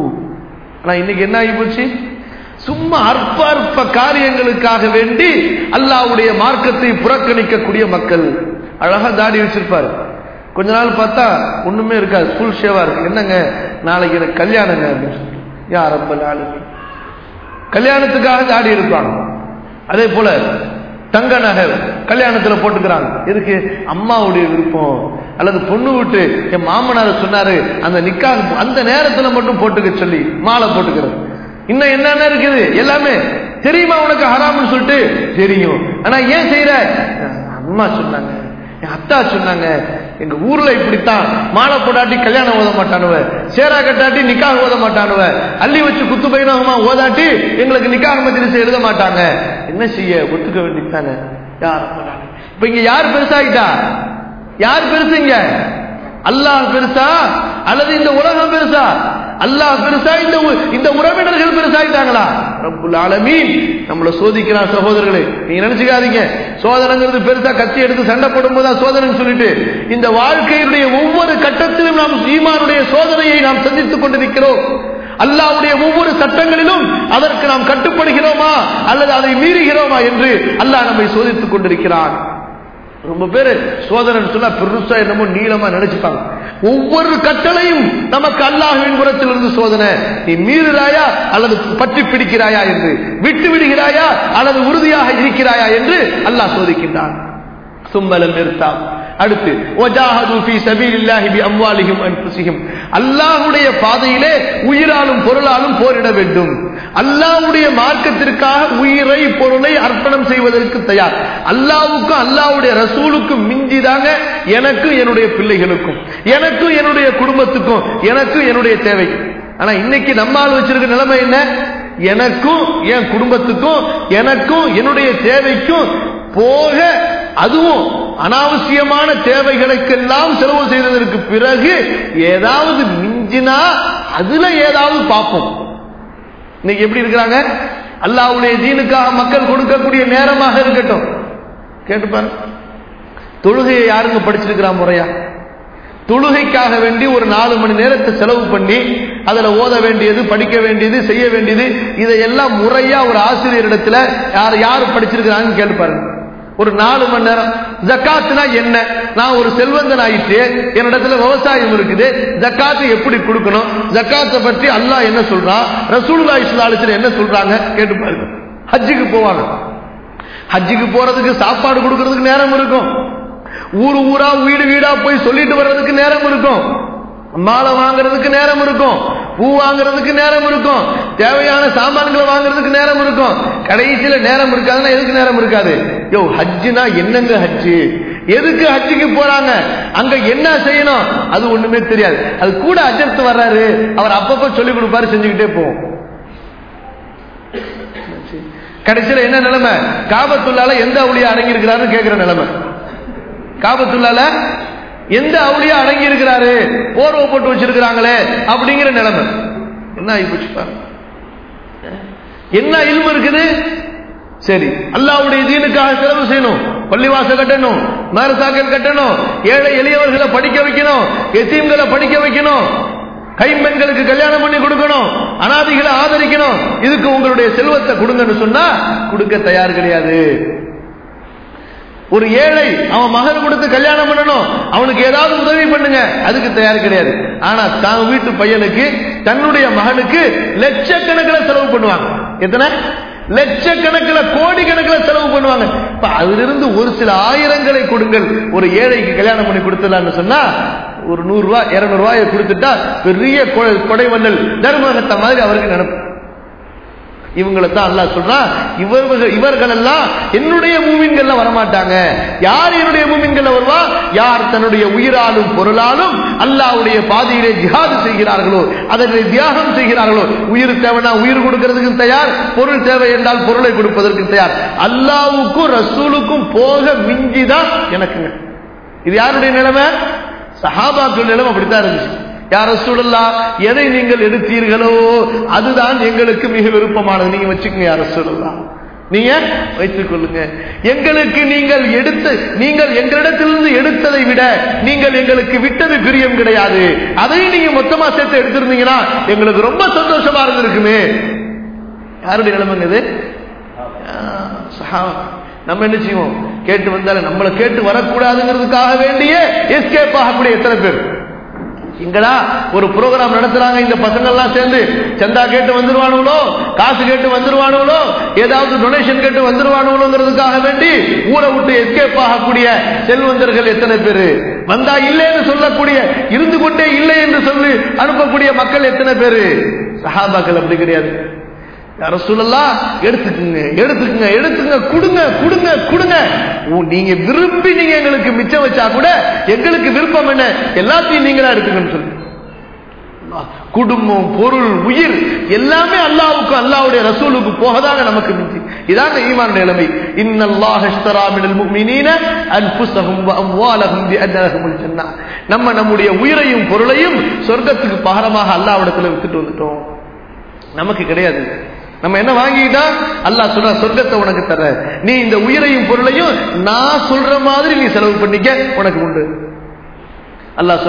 ஆனா இன்னைக்கு என்ன ஆகி போச்சு சும்மா அற்ப அற்ப காரியங்களுக்காக வேண்டி அல்லாவுடைய மார்க்கத்தை புறக்கணிக்கக்கூடிய மக்கள் அழகா தாடி வச்சிருப்பாரு கொஞ்ச நாள் பார்த்தா ஒண்ணுமே இருக்காது ஃபுல் ஷேவா இருக்கு என்னங்க நாளைக்கு எனக்கு கல்யாணங்க அப்படின்னு சொல்லி யார் ரொம்ப நாள் கல்யாணத்துக்காக தாடி இருப்பாங்க அதே போல தங்க நகை கல்யாணத்துல போட்டுக்கிறாங்க எதுக்கு அம்மாவுடைய விருப்பம் அல்லது பொண்ணு விட்டு என் மாமனார் சொன்னாரு அந்த நிக்கா அந்த நேரத்துல மட்டும் போட்டுக்க சொல்லி மாலை போட்டுக்கிறது இன்னும் என்னென்ன இருக்குது எல்லாமே தெரியுமா உனக்கு ஹராம்னு சொல்லிட்டு தெரியும் ஆனா ஏன் செய்யற அம்மா சொன்னாங்க என் அத்தா சொன்னாங்க எங்க ஊர்ல இப்படித்தான் மாலை போட்டாட்டி கல்யாணம் ஓத மாட்டானுவ சேரா கட்டாட்டி நிக்காக ஓத மாட்டானுவ அள்ளி வச்சு குத்து பையனமா ஓதாட்டி எங்களுக்கு நிக்காக மத்திரிசை எழுத மாட்டாங்க என்ன செய்ய ஒத்துக்க வேண்டியதானே யார் இப்ப இங்க யார் பெருசாகிட்டா யார் பெருசுங்க அல்லாஹ் பெருசா அல்லது இந்த உலகம் பெருசா அல்லாஹ் பெருசா இந்த இந்த உறவினர்கள் பெருசாயிட்டாங்களா ரப்புல் ஆலமீன் நம்மள சோதிக்கிறான் சகோதரர்களே நீங்க நினைச்சுக்காதீங்க சோதனைங்கிறது பெருசா கத்தி எடுத்து சண்டை போடும்போது சோதனைன்னு சொல்லிட்டு இந்த வாழ்க்கையினுடைய ஒவ்வொரு கட்டத்திலும் நாம் ஈமானுடைய சோதனையை நாம் சந்தித்துக் கொண்டிருக்கிறோம் அல்லாவுடைய ஒவ்வொரு சட்டங்களிலும் அதற்கு நாம் கட்டுப்படுகிறோமா அல்லது அதை மீறுகிறோமா என்று அல்லாஹ் நம்மை சோதித்துக் கொண்டிருக்கிறான் ரொம்ப பேரு சோதனை சொன்னா பெருசா என்னமோ நீளமா நினைச்சுப்பாங்க ஒவ்வொரு கட்டளையும் நமக்கு அல்லாஹுவின் புறத்திலிருந்து சோதனை நீ மீறுறாயா அல்லது பற்றி பிடிக்கிறாயா என்று விட்டு விடுகிறாயா அல்லது உறுதியாக இருக்கிறாயா என்று அல்லாஹ் சோதிக்கின்றான் சும்மலம் நிறுத்தாம் அடுத்து அல்லாஹுடைய பாதையிலே உயிராலும் பொருளாலும் போரிட வேண்டும் அல்லாஹுடைய மார்க்கத்திற்காக உயிரை பொருளை அர்ப்பணம் செய்வதற்கு தயார் அல்லாவுக்கும் அல்லாவுடைய ரசூலுக்கும் மிஞ்சிதாங்க எனக்கும் என்னுடைய பிள்ளைகளுக்கும் எனக்கும் என்னுடைய குடும்பத்துக்கும் எனக்கும் என்னுடைய தேவை ஆனா இன்னைக்கு நம்மால் வச்சிருக்க நிலைமை என்ன எனக்கும் என் குடும்பத்துக்கும் எனக்கும் என்னுடைய தேவைக்கும் போக அதுவும் அனாவசியமான தேவைகளுக்கெல்லாம் செலவு செய்ததற்கு பிறகு ஏதாவது மிஞ்சினா அதுல ஏதாவது பார்ப்போம் இன்னைக்கு எப்படி இருக்கிறாங்க அல்லாவுடைய தீனுக்காக மக்கள் கொடுக்கக்கூடிய நேரமாக இருக்கட்டும் கேட்டுப்பாரு தொழுகையை யாருங்க படிச்சிருக்கிறா முறையா தொழுகைக்காக வேண்டி ஒரு நாலு மணி நேரத்தை செலவு பண்ணி அதுல ஓத வேண்டியது படிக்க வேண்டியது செய்ய வேண்டியது இதையெல்லாம் முறையா ஒரு ஆசிரியரிடத்துல யார் யார் படிச்சிருக்கிறாங்கன்னு கேட்டு பாருங்க ஒரு நாலு மணி நேரம் ஜக்காத்துனா என்ன நான் ஒரு செல்வந்தன் ஆயிட்டு என்னிடத்துல விவசாயம் இருக்குது ஜக்காத்து எப்படி கொடுக்கணும் ஜக்காத்தை பற்றி அல்லாஹ் என்ன சொல்றான் ரசூலுல்லா இஸ்லாலிசன் என்ன சொல்றாங்க கேட்டு பாருங்க ஹஜ்ஜுக்கு போவாங்க ஹஜ்ஜுக்கு போறதுக்கு சாப்பாடு கொடுக்கறதுக்கு நேரம் இருக்கும் ஊரு ஊரா வீடு வீடா போய் சொல்லிட்டு வர்றதுக்கு நேரம் இருக்கும் மாலை வாங்குறதுக்கு நேரம் இருக்கும் பூ வாங்குறதுக்கு நேரம் இருக்கும் தேவையான சாமான்களை வாங்குறதுக்கு நேரம் இருக்கும் கடைசியில நேரம் இருக்காதுன்னா எதுக்கு நேரம் இருக்காது யோ ஹஜ்ஜுனா என்னங்க ஹஜ்ஜு எதுக்கு ஹஜ்ஜுக்கு போறாங்க அங்க என்ன செய்யணும் அது ஒண்ணுமே தெரியாது அது கூட அஜர்த்து வர்றாரு அவர் அப்பப்ப சொல்லி கொடுப்பாரு செஞ்சுக்கிட்டே போவோம் கடைசியில என்ன நிலைமை காபத்துள்ளால எந்த அவுளியா அடங்கி இருக்கிறாருன்னு கேட்கிற நிலைமை காபத்துள்ளால எந்த அவுளியா அடங்கி இருக்கிறாரு போர்வை போட்டு வச்சிருக்கிறாங்களே அப்படிங்கிற நிலைமை என்ன ஆகி போச்சு பாருங்க என்ன இல்மு இருக்குது சரி அல்லாவுடைய தீனுக்காக செலவு செய்யணும் பள்ளிவாச கட்டணும் மதரசாக்கள் கட்டணும் ஏழை எளியவர்களை படிக்க வைக்கணும் எத்தீம்களை படிக்க வைக்கணும் கைம்பெண்களுக்கு கல்யாணம் பண்ணி கொடுக்கணும் அனாதிகளை ஆதரிக்கணும் இதுக்கு உங்களுடைய செல்வத்தை கொடுங்கன்னு சொன்னா கொடுக்க தயார் கிடையாது ஒரு ஏழை அவன் மகன் கொடுத்து கல்யாணம் பண்ணணும் அவனுக்கு ஏதாவது உதவி பண்ணுங்க அதுக்கு தயார் கிடையாது ஆனா தான் வீட்டு பையனுக்கு தன்னுடைய மகனுக்கு லட்சக்கணக்கில் செலவு பண்ணுவாங்க எத்தனை லட்சக்கணக்கில் கோடி கணக்கில் செலவு பண்ணுவாங்க இப்ப அதிலிருந்து ஒரு சில ஆயிரங்களை கொடுங்கள் ஒரு ஏழைக்கு கல்யாணம் பண்ணி கொடுத்துடலாம்னு சொன்னா ஒரு நூறு ரூபாய் இருநூறு ரூபாயை கொடுத்துட்டா பெரிய கொடை வண்ணல் தர்மகத்த மாதிரி அவருக்கு நினைப்பு இவங்களை தான் அல்லாஹ் சொல்றான் இவர்கள் இவர்கள் எல்லாம் என்னுடைய மூமின்கள்ல வரமாட்டாங்க யார் என்னுடைய மூமின்கள்ல வருவா யார் தன்னுடைய உயிராலும் பொருளாலும் அல்லாஹ்வுடைய பாதையிலே ஜிஹாது செய்கிறார்களோ அதனை தியாகம் செய்கிறார்களோ உயிர் தேவைனா உயிர் கொடுக்கிறதுக்கு தயார் பொருள் தேவை என்றால் பொருளை கொடுப்பதற்கு தயார் அல்லாவுக்கும் ரசூலுக்கும் போக மிஞ்சிதான் எனக்குங்க இது யாருடைய நிலைமை சஹாபாக்கள் நிலைமை அப்படித்தான் இருந்துச்சு யார சூழல்லா எதை நீங்கள் எடுத்தீர்களோ அதுதான் எங்களுக்கு மிக விருப்பமானது நீங்க வச்சுக்கோங்க யார சூழல்லா நீங்க வைத்துக் கொள்ளுங்க எங்களுக்கு நீங்கள் எடுத்து நீங்கள் எங்களிடத்திலிருந்து எடுத்ததை விட நீங்கள் எங்களுக்கு விட்டது பிரியம் கிடையாது அதையும் நீங்க மொத்தமா சேர்த்து எடுத்திருந்தீங்கன்னா எங்களுக்கு ரொம்ப சந்தோஷமா இருந்திருக்குமே யாருடைய நிலைமைங்க இது நம்ம என்ன செய்வோம் கேட்டு வந்தாலும் நம்மளை கேட்டு வரக்கூடாதுங்கிறதுக்காக வேண்டிய எஸ்கேப் ஆகக்கூடிய எத்தனை பேர் இங்கடா ஒரு ப்ரோக்ராம் நடத்துறாங்க இந்த பசங்க எல்லாம் சேர்ந்து சந்தா கேட்டு வந்துருவானுங்களோ காசு கேட்டு வந்துருவானுங்களோ ஏதாவது டொனேஷன் கேட்டு வந்துருவானுங்களோங்கிறதுக்காக வேண்டி ஊரை விட்டு எஸ்கேப் ஆகக்கூடிய செல்வந்தர்கள் எத்தனை பேரு வந்தா இல்லைன்னு சொல்லக்கூடிய இருந்து கொண்டே இல்லை என்று சொல்லி அனுப்பக்கூடிய மக்கள் எத்தனை பேரு சஹாபாக்கள் அப்படி கிடையாது ரசூலெல்லாம் எடுத்துக்குங்க எடுத்துக்குங்க எடுத்துங்க கொடுங்க கொடுங்க கொடுங்க நீங்க விரும்பி நீங்க எங்களுக்கு மிச்சம் வச்சா கூட எங்களுக்கு விருப்பம் என்ன எல்லாத்தையும் நீங்களா எடுத்துக்கன்னு சொல்லு குடும்பம் பொருள் உயிர் எல்லாமே அல்லாவுக்கு அல்லாவுடைய ரசூலுக்கு போகதாங்க நமக்கு மிஞ்சி இதாங்க ஈமான் நிலைமை இன்னல்லாஹ் இஷ்தரா மினல் முஃமினீன அன்ஃபுஸஹும் வ அம்வாலஹும் பிஅன்ன லஹுமுல் ஜன்னah நம்ம நம்முடைய உயிரையும் பொருளையும் சொர்க்கத்துக்கு பகரமாக அல்லாஹ்விடத்துல வித்துட்டு வந்துட்டோம் நமக்கு கிடையாது நம்ம என்ன வாங்கிட்டா அல்லாஹ் சொல்ற சொர்க்கத்தை உனக்கு தர நீ இந்த உயிரையும் பொருளையும் நான் சொல்ற மாதிரி நீ செலவு பண்ணிக்க உனக்கு உண்டு அல்லாஹ்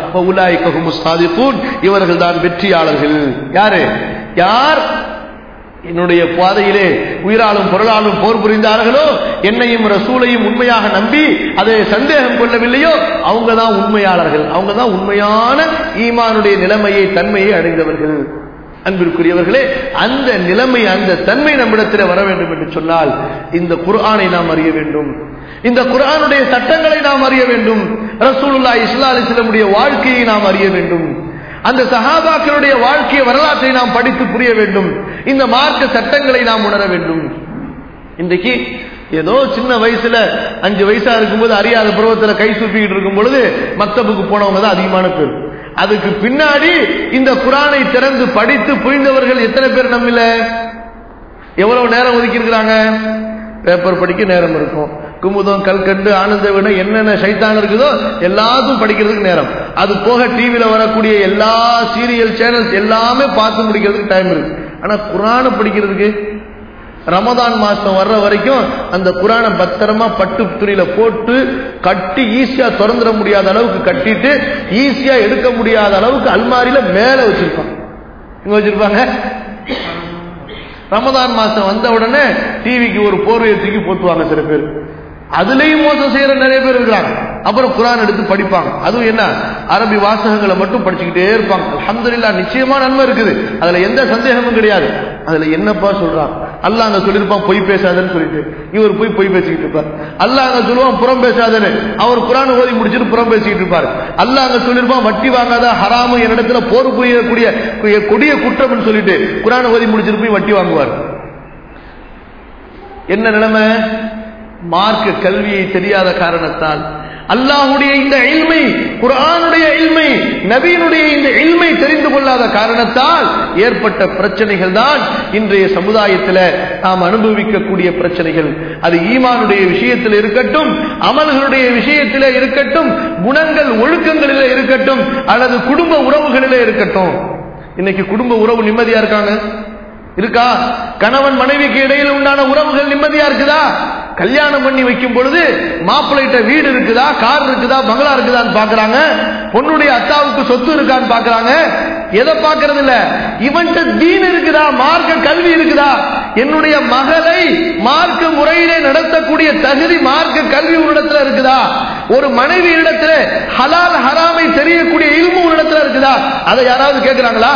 சொல்றான் இவர்கள் தான் வெற்றியாளர்கள் யாரு யார் என்னுடைய பாதையிலே உயிராலும் பொருளாலும் போர் புரிந்தார்களோ என்னையும் ரசூலையும் உண்மையாக நம்பி அதை சந்தேகம் கொள்ளவில்லையோ அவங்க தான் உண்மையாளர்கள் அவங்க தான் உண்மையான ஈமானுடைய நிலைமையை தன்மையை அடைந்தவர்கள் அன்பிற்குரியவர்களே அந்த நிலைமை அந்த தன்மை நம்மிடத்தில் வர வேண்டும் என்று சொன்னால் இந்த குர்ஆனை நாம் அறிய வேண்டும் இந்த குர்ஆனுடைய சட்டங்களை நாம் அறிய வேண்டும் ரசூலுல்லா இஸ்லா அலிஸ்லமுடைய வாழ்க்கையை நாம் அறிய வேண்டும் அந்த சஹாபாக்களுடைய வாழ்க்கை வரலாற்றை நாம் படித்து புரிய வேண்டும் இந்த மார்க்க சட்டங்களை நாம் உணர வேண்டும் இன்றைக்கு ஏதோ சின்ன வயசுல அஞ்சு வயசா இருக்கும்போது அறியாத பருவத்துல கை சூப்பிக்கிட்டு இருக்கும் பொழுது மக்தபுக்கு போனவங்க தான் அதிகமான பேர் அதுக்கு பின்னாடி இந்த குரானை திறந்து படித்து புரிந்தவர்கள் எத்தனை பேர் நம்மில எவ்வளவு நேரம் ஒதுக்கி இருக்கிறாங்க பேப்பர் படிக்க நேரம் இருக்கும் குமுதம் கல்கண்டு ஆனந்த விட என்னென்ன சைத்தான் இருக்குதோ எல்லாத்தையும் படிக்கிறதுக்கு நேரம் அது போக டிவியில வரக்கூடிய எல்லா சீரியல் சேனல்ஸ் எல்லாமே பார்த்து முடிக்கிறதுக்கு டைம் இருக்கு ஆனா குரானை படிக்கிறதுக்கு ரமதான் மாசம் வர்ற வரைக்கும் அந்த குரானை பத்திரமா பட்டு துணியில போட்டு கட்டி ஈஸியா திறந்துட முடியாத அளவுக்கு கட்டிட்டு ஈஸியா எடுக்க முடியாத அளவுக்கு அல்மாரியில மேல வச்சிருப்பாங்க இங்க வச்சிருப்பாங்க ரமதான் மாசம் வந்த உடனே டிவிக்கு ஒரு போர்வையை தூக்கி போட்டுவாங்க சில பேர் அதுலயும் மோசம் செய்யற நிறைய பேர் இருக்கிறாங்க அப்புறம் குரான் எடுத்து படிப்பாங்க அதுவும் என்ன அரபி வாசகங்களை மட்டும் படிச்சுக்கிட்டே இருப்பாங்க அலமதுல்லா நிச்சயமா நன்மை இருக்குது அதுல எந்த சந்தேகமும் கிடையாது அதுல என்னப்பா சொல்றான் அல்ல அங்க சொல்லியிருப்பான் பொய் பேசாதன்னு சொல்லிட்டு இவர் போய் பொய் பேசிக்கிட்டு இருப்பார் அல்ல அங்க சொல்லுவான் புறம் பேசாதன்னு அவர் குரான் ஓதி முடிச்சுட்டு புறம் பேசிக்கிட்டு இருப்பார் அல்ல அங்க சொல்லியிருப்பான் வட்டி வாங்காத ஹராமு என்னிடத்துல போர் புரியக்கூடிய கொடிய குற்றம்னு சொல்லிட்டு குரான் ஓதி முடிச்சுட்டு போய் வட்டி வாங்குவார் என்ன நிலைமை மார்க்க கல்வியை தெரியாத காரணத்தால் அல்லாஹுடைய இந்த இல்மை குரானுடைய இல்மை நபீனுடைய இந்த இல்மை தெரிந்து கொள்ளாத காரணத்தால் ஏற்பட்ட பிரச்சனைகள் தான் இன்றைய சமுதாயத்தில் நாம் அனுபவிக்கக்கூடிய பிரச்சனைகள் அது ஈமானுடைய விஷயத்தில் இருக்கட்டும் அமல்களுடைய விஷயத்தில் இருக்கட்டும் குணங்கள் ஒழுக்கங்களில் இருக்கட்டும் அல்லது குடும்ப உறவுகளில் இருக்கட்டும் இன்னைக்கு குடும்ப உறவு நிம்மதியா இருக்காங்க இருக்கா கணவன் மனைவிக்கு இடையில் உண்டான உறவுகள் நிம்மதியா இருக்குதா கல்யாணம் பண்ணி வைக்கும் பொழுது மாப்பிள்ளைகிட்ட வீடு இருக்குதா கார் இருக்குதா பங்களா இருக்குதான்னு பாக்குறாங்க பொண்ணுடைய அத்தாவுக்கு சொத்து இருக்கான்னு பாக்குறாங்க எதை பாக்குறது இல்ல இவன்கிட்ட தீன் இருக்குதா மார்க்க கல்வி இருக்குதா என்னுடைய மகளை மார்க்க முறையிலே நடத்தக்கூடிய தகுதி மார்க்க கல்வி உன்னிடத்துல இருக்குதா ஒரு மனைவி இடத்துல ஹலால் ஹராமை தெரியக்கூடிய இல்மு உன்னிடத்துல இருக்குதா அதை யாராவது கேட்கிறாங்களா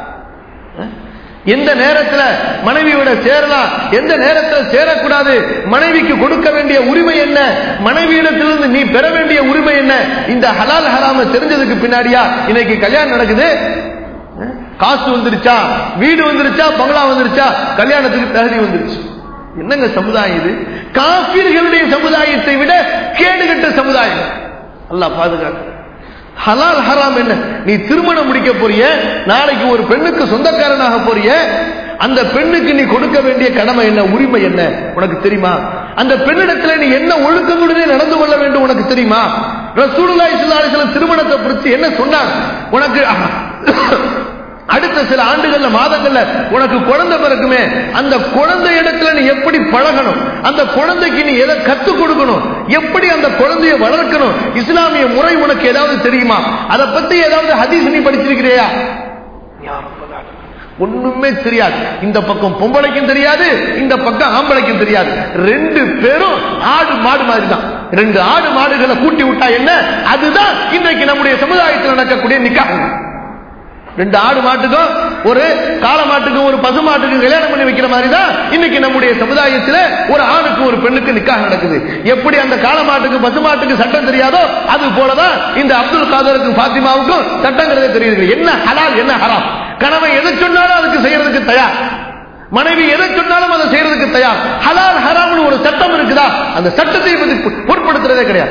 எந்த நேரத்துல மனைவியோட சேரலாம் எந்த நேரத்தில் சேரக்கூடாது மனைவிக்கு கொடுக்க வேண்டிய உரிமை என்ன மனைவியிடத்திலிருந்து நீ பெற வேண்டிய உரிமை என்ன இந்த ஹலால் ஹராம தெரிஞ்சதுக்கு பின்னாடியா இன்னைக்கு கல்யாணம் நடக்குது காசு வந்துருச்சா வீடு வந்துருச்சா பங்களா வந்துருச்சா கல்யாணத்துக்கு தகுதி வந்துருச்சு என்னங்க சமுதாயம் இது காப்பீர்களுடைய சமுதாயத்தை விட கேடுகட்ட சமுதாயம் அல்லா பாதுகாக்க ஹலால் ஹராம் என்ன நீ திருமணம் முடிக்க போறிய நாளைக்கு ஒரு பெண்ணுக்கு சொந்தக்காரனாக போறிய அந்த பெண்ணுக்கு நீ கொடுக்க வேண்டிய கடமை என்ன உரிமை என்ன உனக்கு தெரியுமா அந்த பெண்ணிடத்துல நீ என்ன ஒழுக்கங்களுடனே நடந்து கொள்ள வேண்டும் உனக்கு தெரியுமா ரசூலுல்லாஹி ஸல்லல்லாஹு அலைஹி வஸல்லம் திருமணத்தை குறித்து என்ன சொன்னாங்க உனக்கு அடுத்த சில ஆண்டுகள்ல மாதங்கள்ல உனக்கு குழந்தை பிறக்குமே அந்த குழந்தை இடத்துல நீ எப்படி பழகணும் அந்த குழந்தைக்கு நீ எதை கத்துக் கொடுக்கணும் எப்படி அந்த குழந்தைய வளர்க்கணும் இஸ்லாமிய முறை உனக்கு ஏதாவது தெரியுமா அதை பத்தி ஏதாவது ஹதீஸ் நீ படிச்சிருக்கிறியா ஒண்ணுமே தெரியாது இந்த பக்கம் பொம்பளைக்கும் தெரியாது இந்த பக்கம் ஆம்பளைக்கும் தெரியாது ரெண்டு பேரும் ஆடு மாடு மாதிரி தான் ரெண்டு ஆடு மாடுகளை கூட்டி விட்டா என்ன அதுதான் இன்றைக்கு நம்முடைய சமுதாயத்தில் நடக்கக்கூடிய நிக்காக ரெண்டு ஆடு மாட்டுக்கும் ஒரு காளை மாட்டுக்கும் ஒரு பசு மாட்டுக்கும் கல்யாணம் பண்ணி வைக்கிற மாதிரி தான் இன்னைக்கு நம்முடைய சமுதாயத்தில் ஒரு ஆணுக்கு ஒரு பெண்ணுக்கு நிக்காக நடக்குது எப்படி அந்த காளை மாட்டுக்கு பசு மாட்டுக்கு சட்டம் தெரியாதோ அது போலதான் இந்த அப்துல் காதருக்கும் பாத்திமாவுக்கும் சட்டங்கிறதே தெரியுது என்ன ஹலால் என்ன ஹராம் கணவன் எதை சொன்னாலும் அதுக்கு செய்யறதுக்கு தயார் மனைவி எதை சொன்னாலும் அதை செய்யறதுக்கு தயார் ஹலால் ஹராம்னு ஒரு சட்டம் இருக்குதா அந்த சட்டத்தை பத்தி பொருட்படுத்துறதே கிடையாது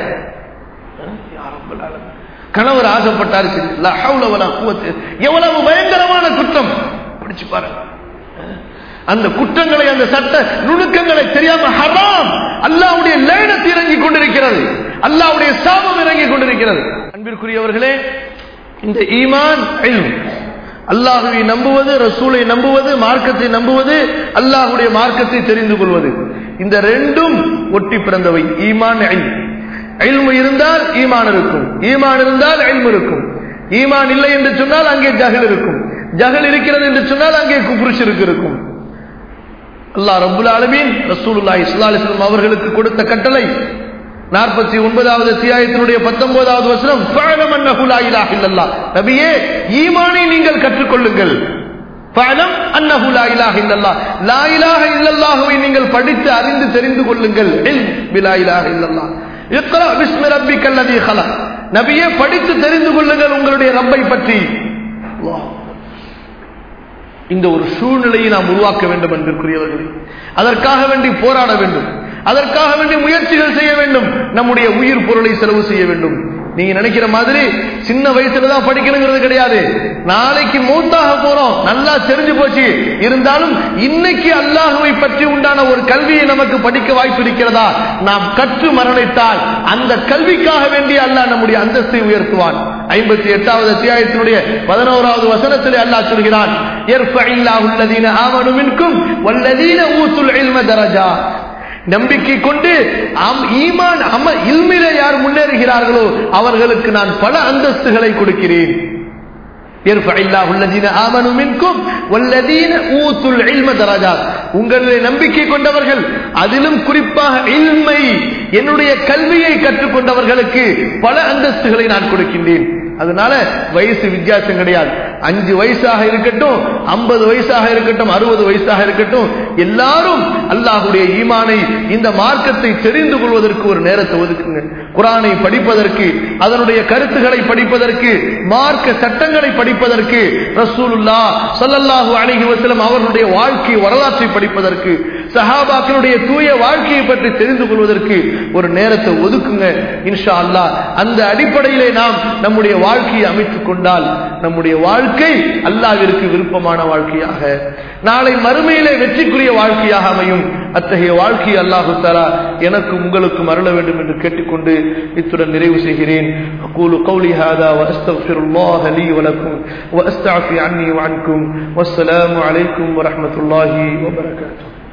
கணவர் ஆசைப்பட்டாரு எவ்வளவு பயங்கரமான குற்றம் படிச்சு பாருங்க அந்த குற்றங்களை அந்த சட்ட நுணுக்கங்களை தெரியாம ஹராம் அல்லாவுடைய லேனத்து இறங்கி கொண்டிருக்கிறது அல்லாவுடைய சாபம் இறங்கி கொண்டிருக்கிறது அன்பிற்குரியவர்களே இந்த ஈமான் அல்லாஹுவை நம்புவது ரசூலை நம்புவது மார்க்கத்தை நம்புவது அல்லாஹுடைய மார்க்கத்தை தெரிந்து கொள்வது இந்த ரெண்டும் ஒட்டி பிறந்தவை ஈமான் எல்மு இருந்தால் ஈமான் இருக்கும் ஈமான் இருந்தால் எல்மு இருக்கும் ஈமான் இல்லை என்று சொன்னால் அங்கே ஜகல் இருக்கும் ஜகல் இருக்கிறது என்று சொன்னால் அங்கே குப்ருஷிருக்கு இருக்கும் அல்லாஹ் ரபுல் ஆலமீன் ரசூலுல்லாஹி ஸல்லல்லாஹு அலைஹி வஸல்லம் அவர்களுக்கு கொடுத்த கட்டளை நாற்பத்தி ஒன்பதாவது அத்தியாயத்தினுடைய பத்தொன்பதாவது வசனம் ஃபஅலம் அன்னஹு லா இலாஹ இல்லல்லாஹ் நபியே ஈமானை நீங்கள் கற்றுக்கொள்ளுங்கள் ஃபஅலம் அன்னஹு லா இலாஹ இல்லல்லாஹ் லா இலாஹ இல்லல்லாஹுவை நீங்கள் படித்து அறிந்து தெரிந்து கொள்ளுங்கள் இல்ம் பிலா இலாஹ இல்லல்லாஹ் இக்ரா பிஸ்மி ரப்பிக்கல் லதீ خلق நபியே படித்து தெரிந்து கொள்ளுங்கள் உங்களுடைய ரப்பை பற்றி இந்த ஒரு சூழ்நிலையை நாம் உருவாக்க வேண்டும் என்பதற்குரியவர்களே அதற்காக வேண்டி போராட வேண்டும் அதற்காக வேண்டி முயற்சிகள் செய்ய வேண்டும் நம்முடைய உயிர் பொருளை செலவு செய்ய வேண்டும் நீங்க நினைக்கிற மாதிரி சின்ன வயசுல தான் படிக்கணுங்கிறது கிடையாது நாளைக்கு மூத்தாக போறோம் நல்லா தெரிஞ்சு போச்சு இருந்தாலும் இன்னைக்கு அல்லாஹுவை பற்றி உண்டான ஒரு கல்வியை நமக்கு படிக்க வாய்ப்பு இருக்கிறதா நாம் கற்று மரணித்தால் அந்த கல்விக்காக வேண்டி அல்லாஹ் நம்முடைய அந்தஸ்தை உயர்த்துவான் ஐம்பத்தி எட்டாவது அத்தியாயத்தினுடைய பதினோராவது வசனத்திலே அல்லாஹ் சொல்கிறான் நம்பிக்கை கொண்டு ஈமான் அம இல்மில யார் முன்னேறுகிறார்களோ அவர்களுக்கு நான் பல அந்தஸ்துகளை கொடுக்கிறேன் உங்களுடைய நம்பிக்கை கொண்டவர்கள் அதிலும் குறிப்பாக இல்மை என்னுடைய கல்வியை கற்றுக்கொண்டவர்களுக்கு பல அந்தஸ்துகளை நான் கொடுக்கின்றேன் அதனால வயசு வித்தியாசம் கிடையாது அஞ்சு வயசாக இருக்கட்டும் ஐம்பது வயசாக இருக்கட்டும் அறுபது வயசாக இருக்கட்டும் எல்லாரும் அல்லாஹுடைய ஈமானை இந்த மார்க்கத்தை தெரிந்து கொள்வதற்கு ஒரு நேரத்தை ஒதுக்குங்க குரானை படிப்பதற்கு அதனுடைய கருத்துக்களை படிப்பதற்கு மார்க்க சட்டங்களை படிப்பதற்கு ரசூலுல்லா சல்லல்லாஹு அலைஹி வஸல்லம் அவர்களுடைய வாழ்க்கை வரலாற்றை படிப்பதற்கு சஹாபாக்களுடைய தூய வாழ்க்கையை பற்றி தெரிந்து கொள்வதற்கு ஒரு நேரத்தை ஒதுக்குங்க இன்ஷா அல்லாஹ் அந்த அடிப்படையிலே நாம் நம்முடைய வாழ்க்கையை அமைத்துக் கொண்டால் நம்முடைய வாழ்க்கை அல்லாவிற்கு விருப்பமான வாழ்க்கையாக நாளை மறுமையிலே வெற்றிக்குரிய வாழ்க்கையாக அமையும் அத்தகைய வாழ்க்கையை அல்லாஹு தாலா எனக்கு உங்களுக்கும் அருள வேண்டும் என்று கேட்டுக்கொண்டு இத்துடன் நிறைவு செய்கிறேன் أقول قولي هذا وأستغفر الله لي ولكم وأستعفي عني وعنكم والسلام عليكم ورحمة الله وبركاته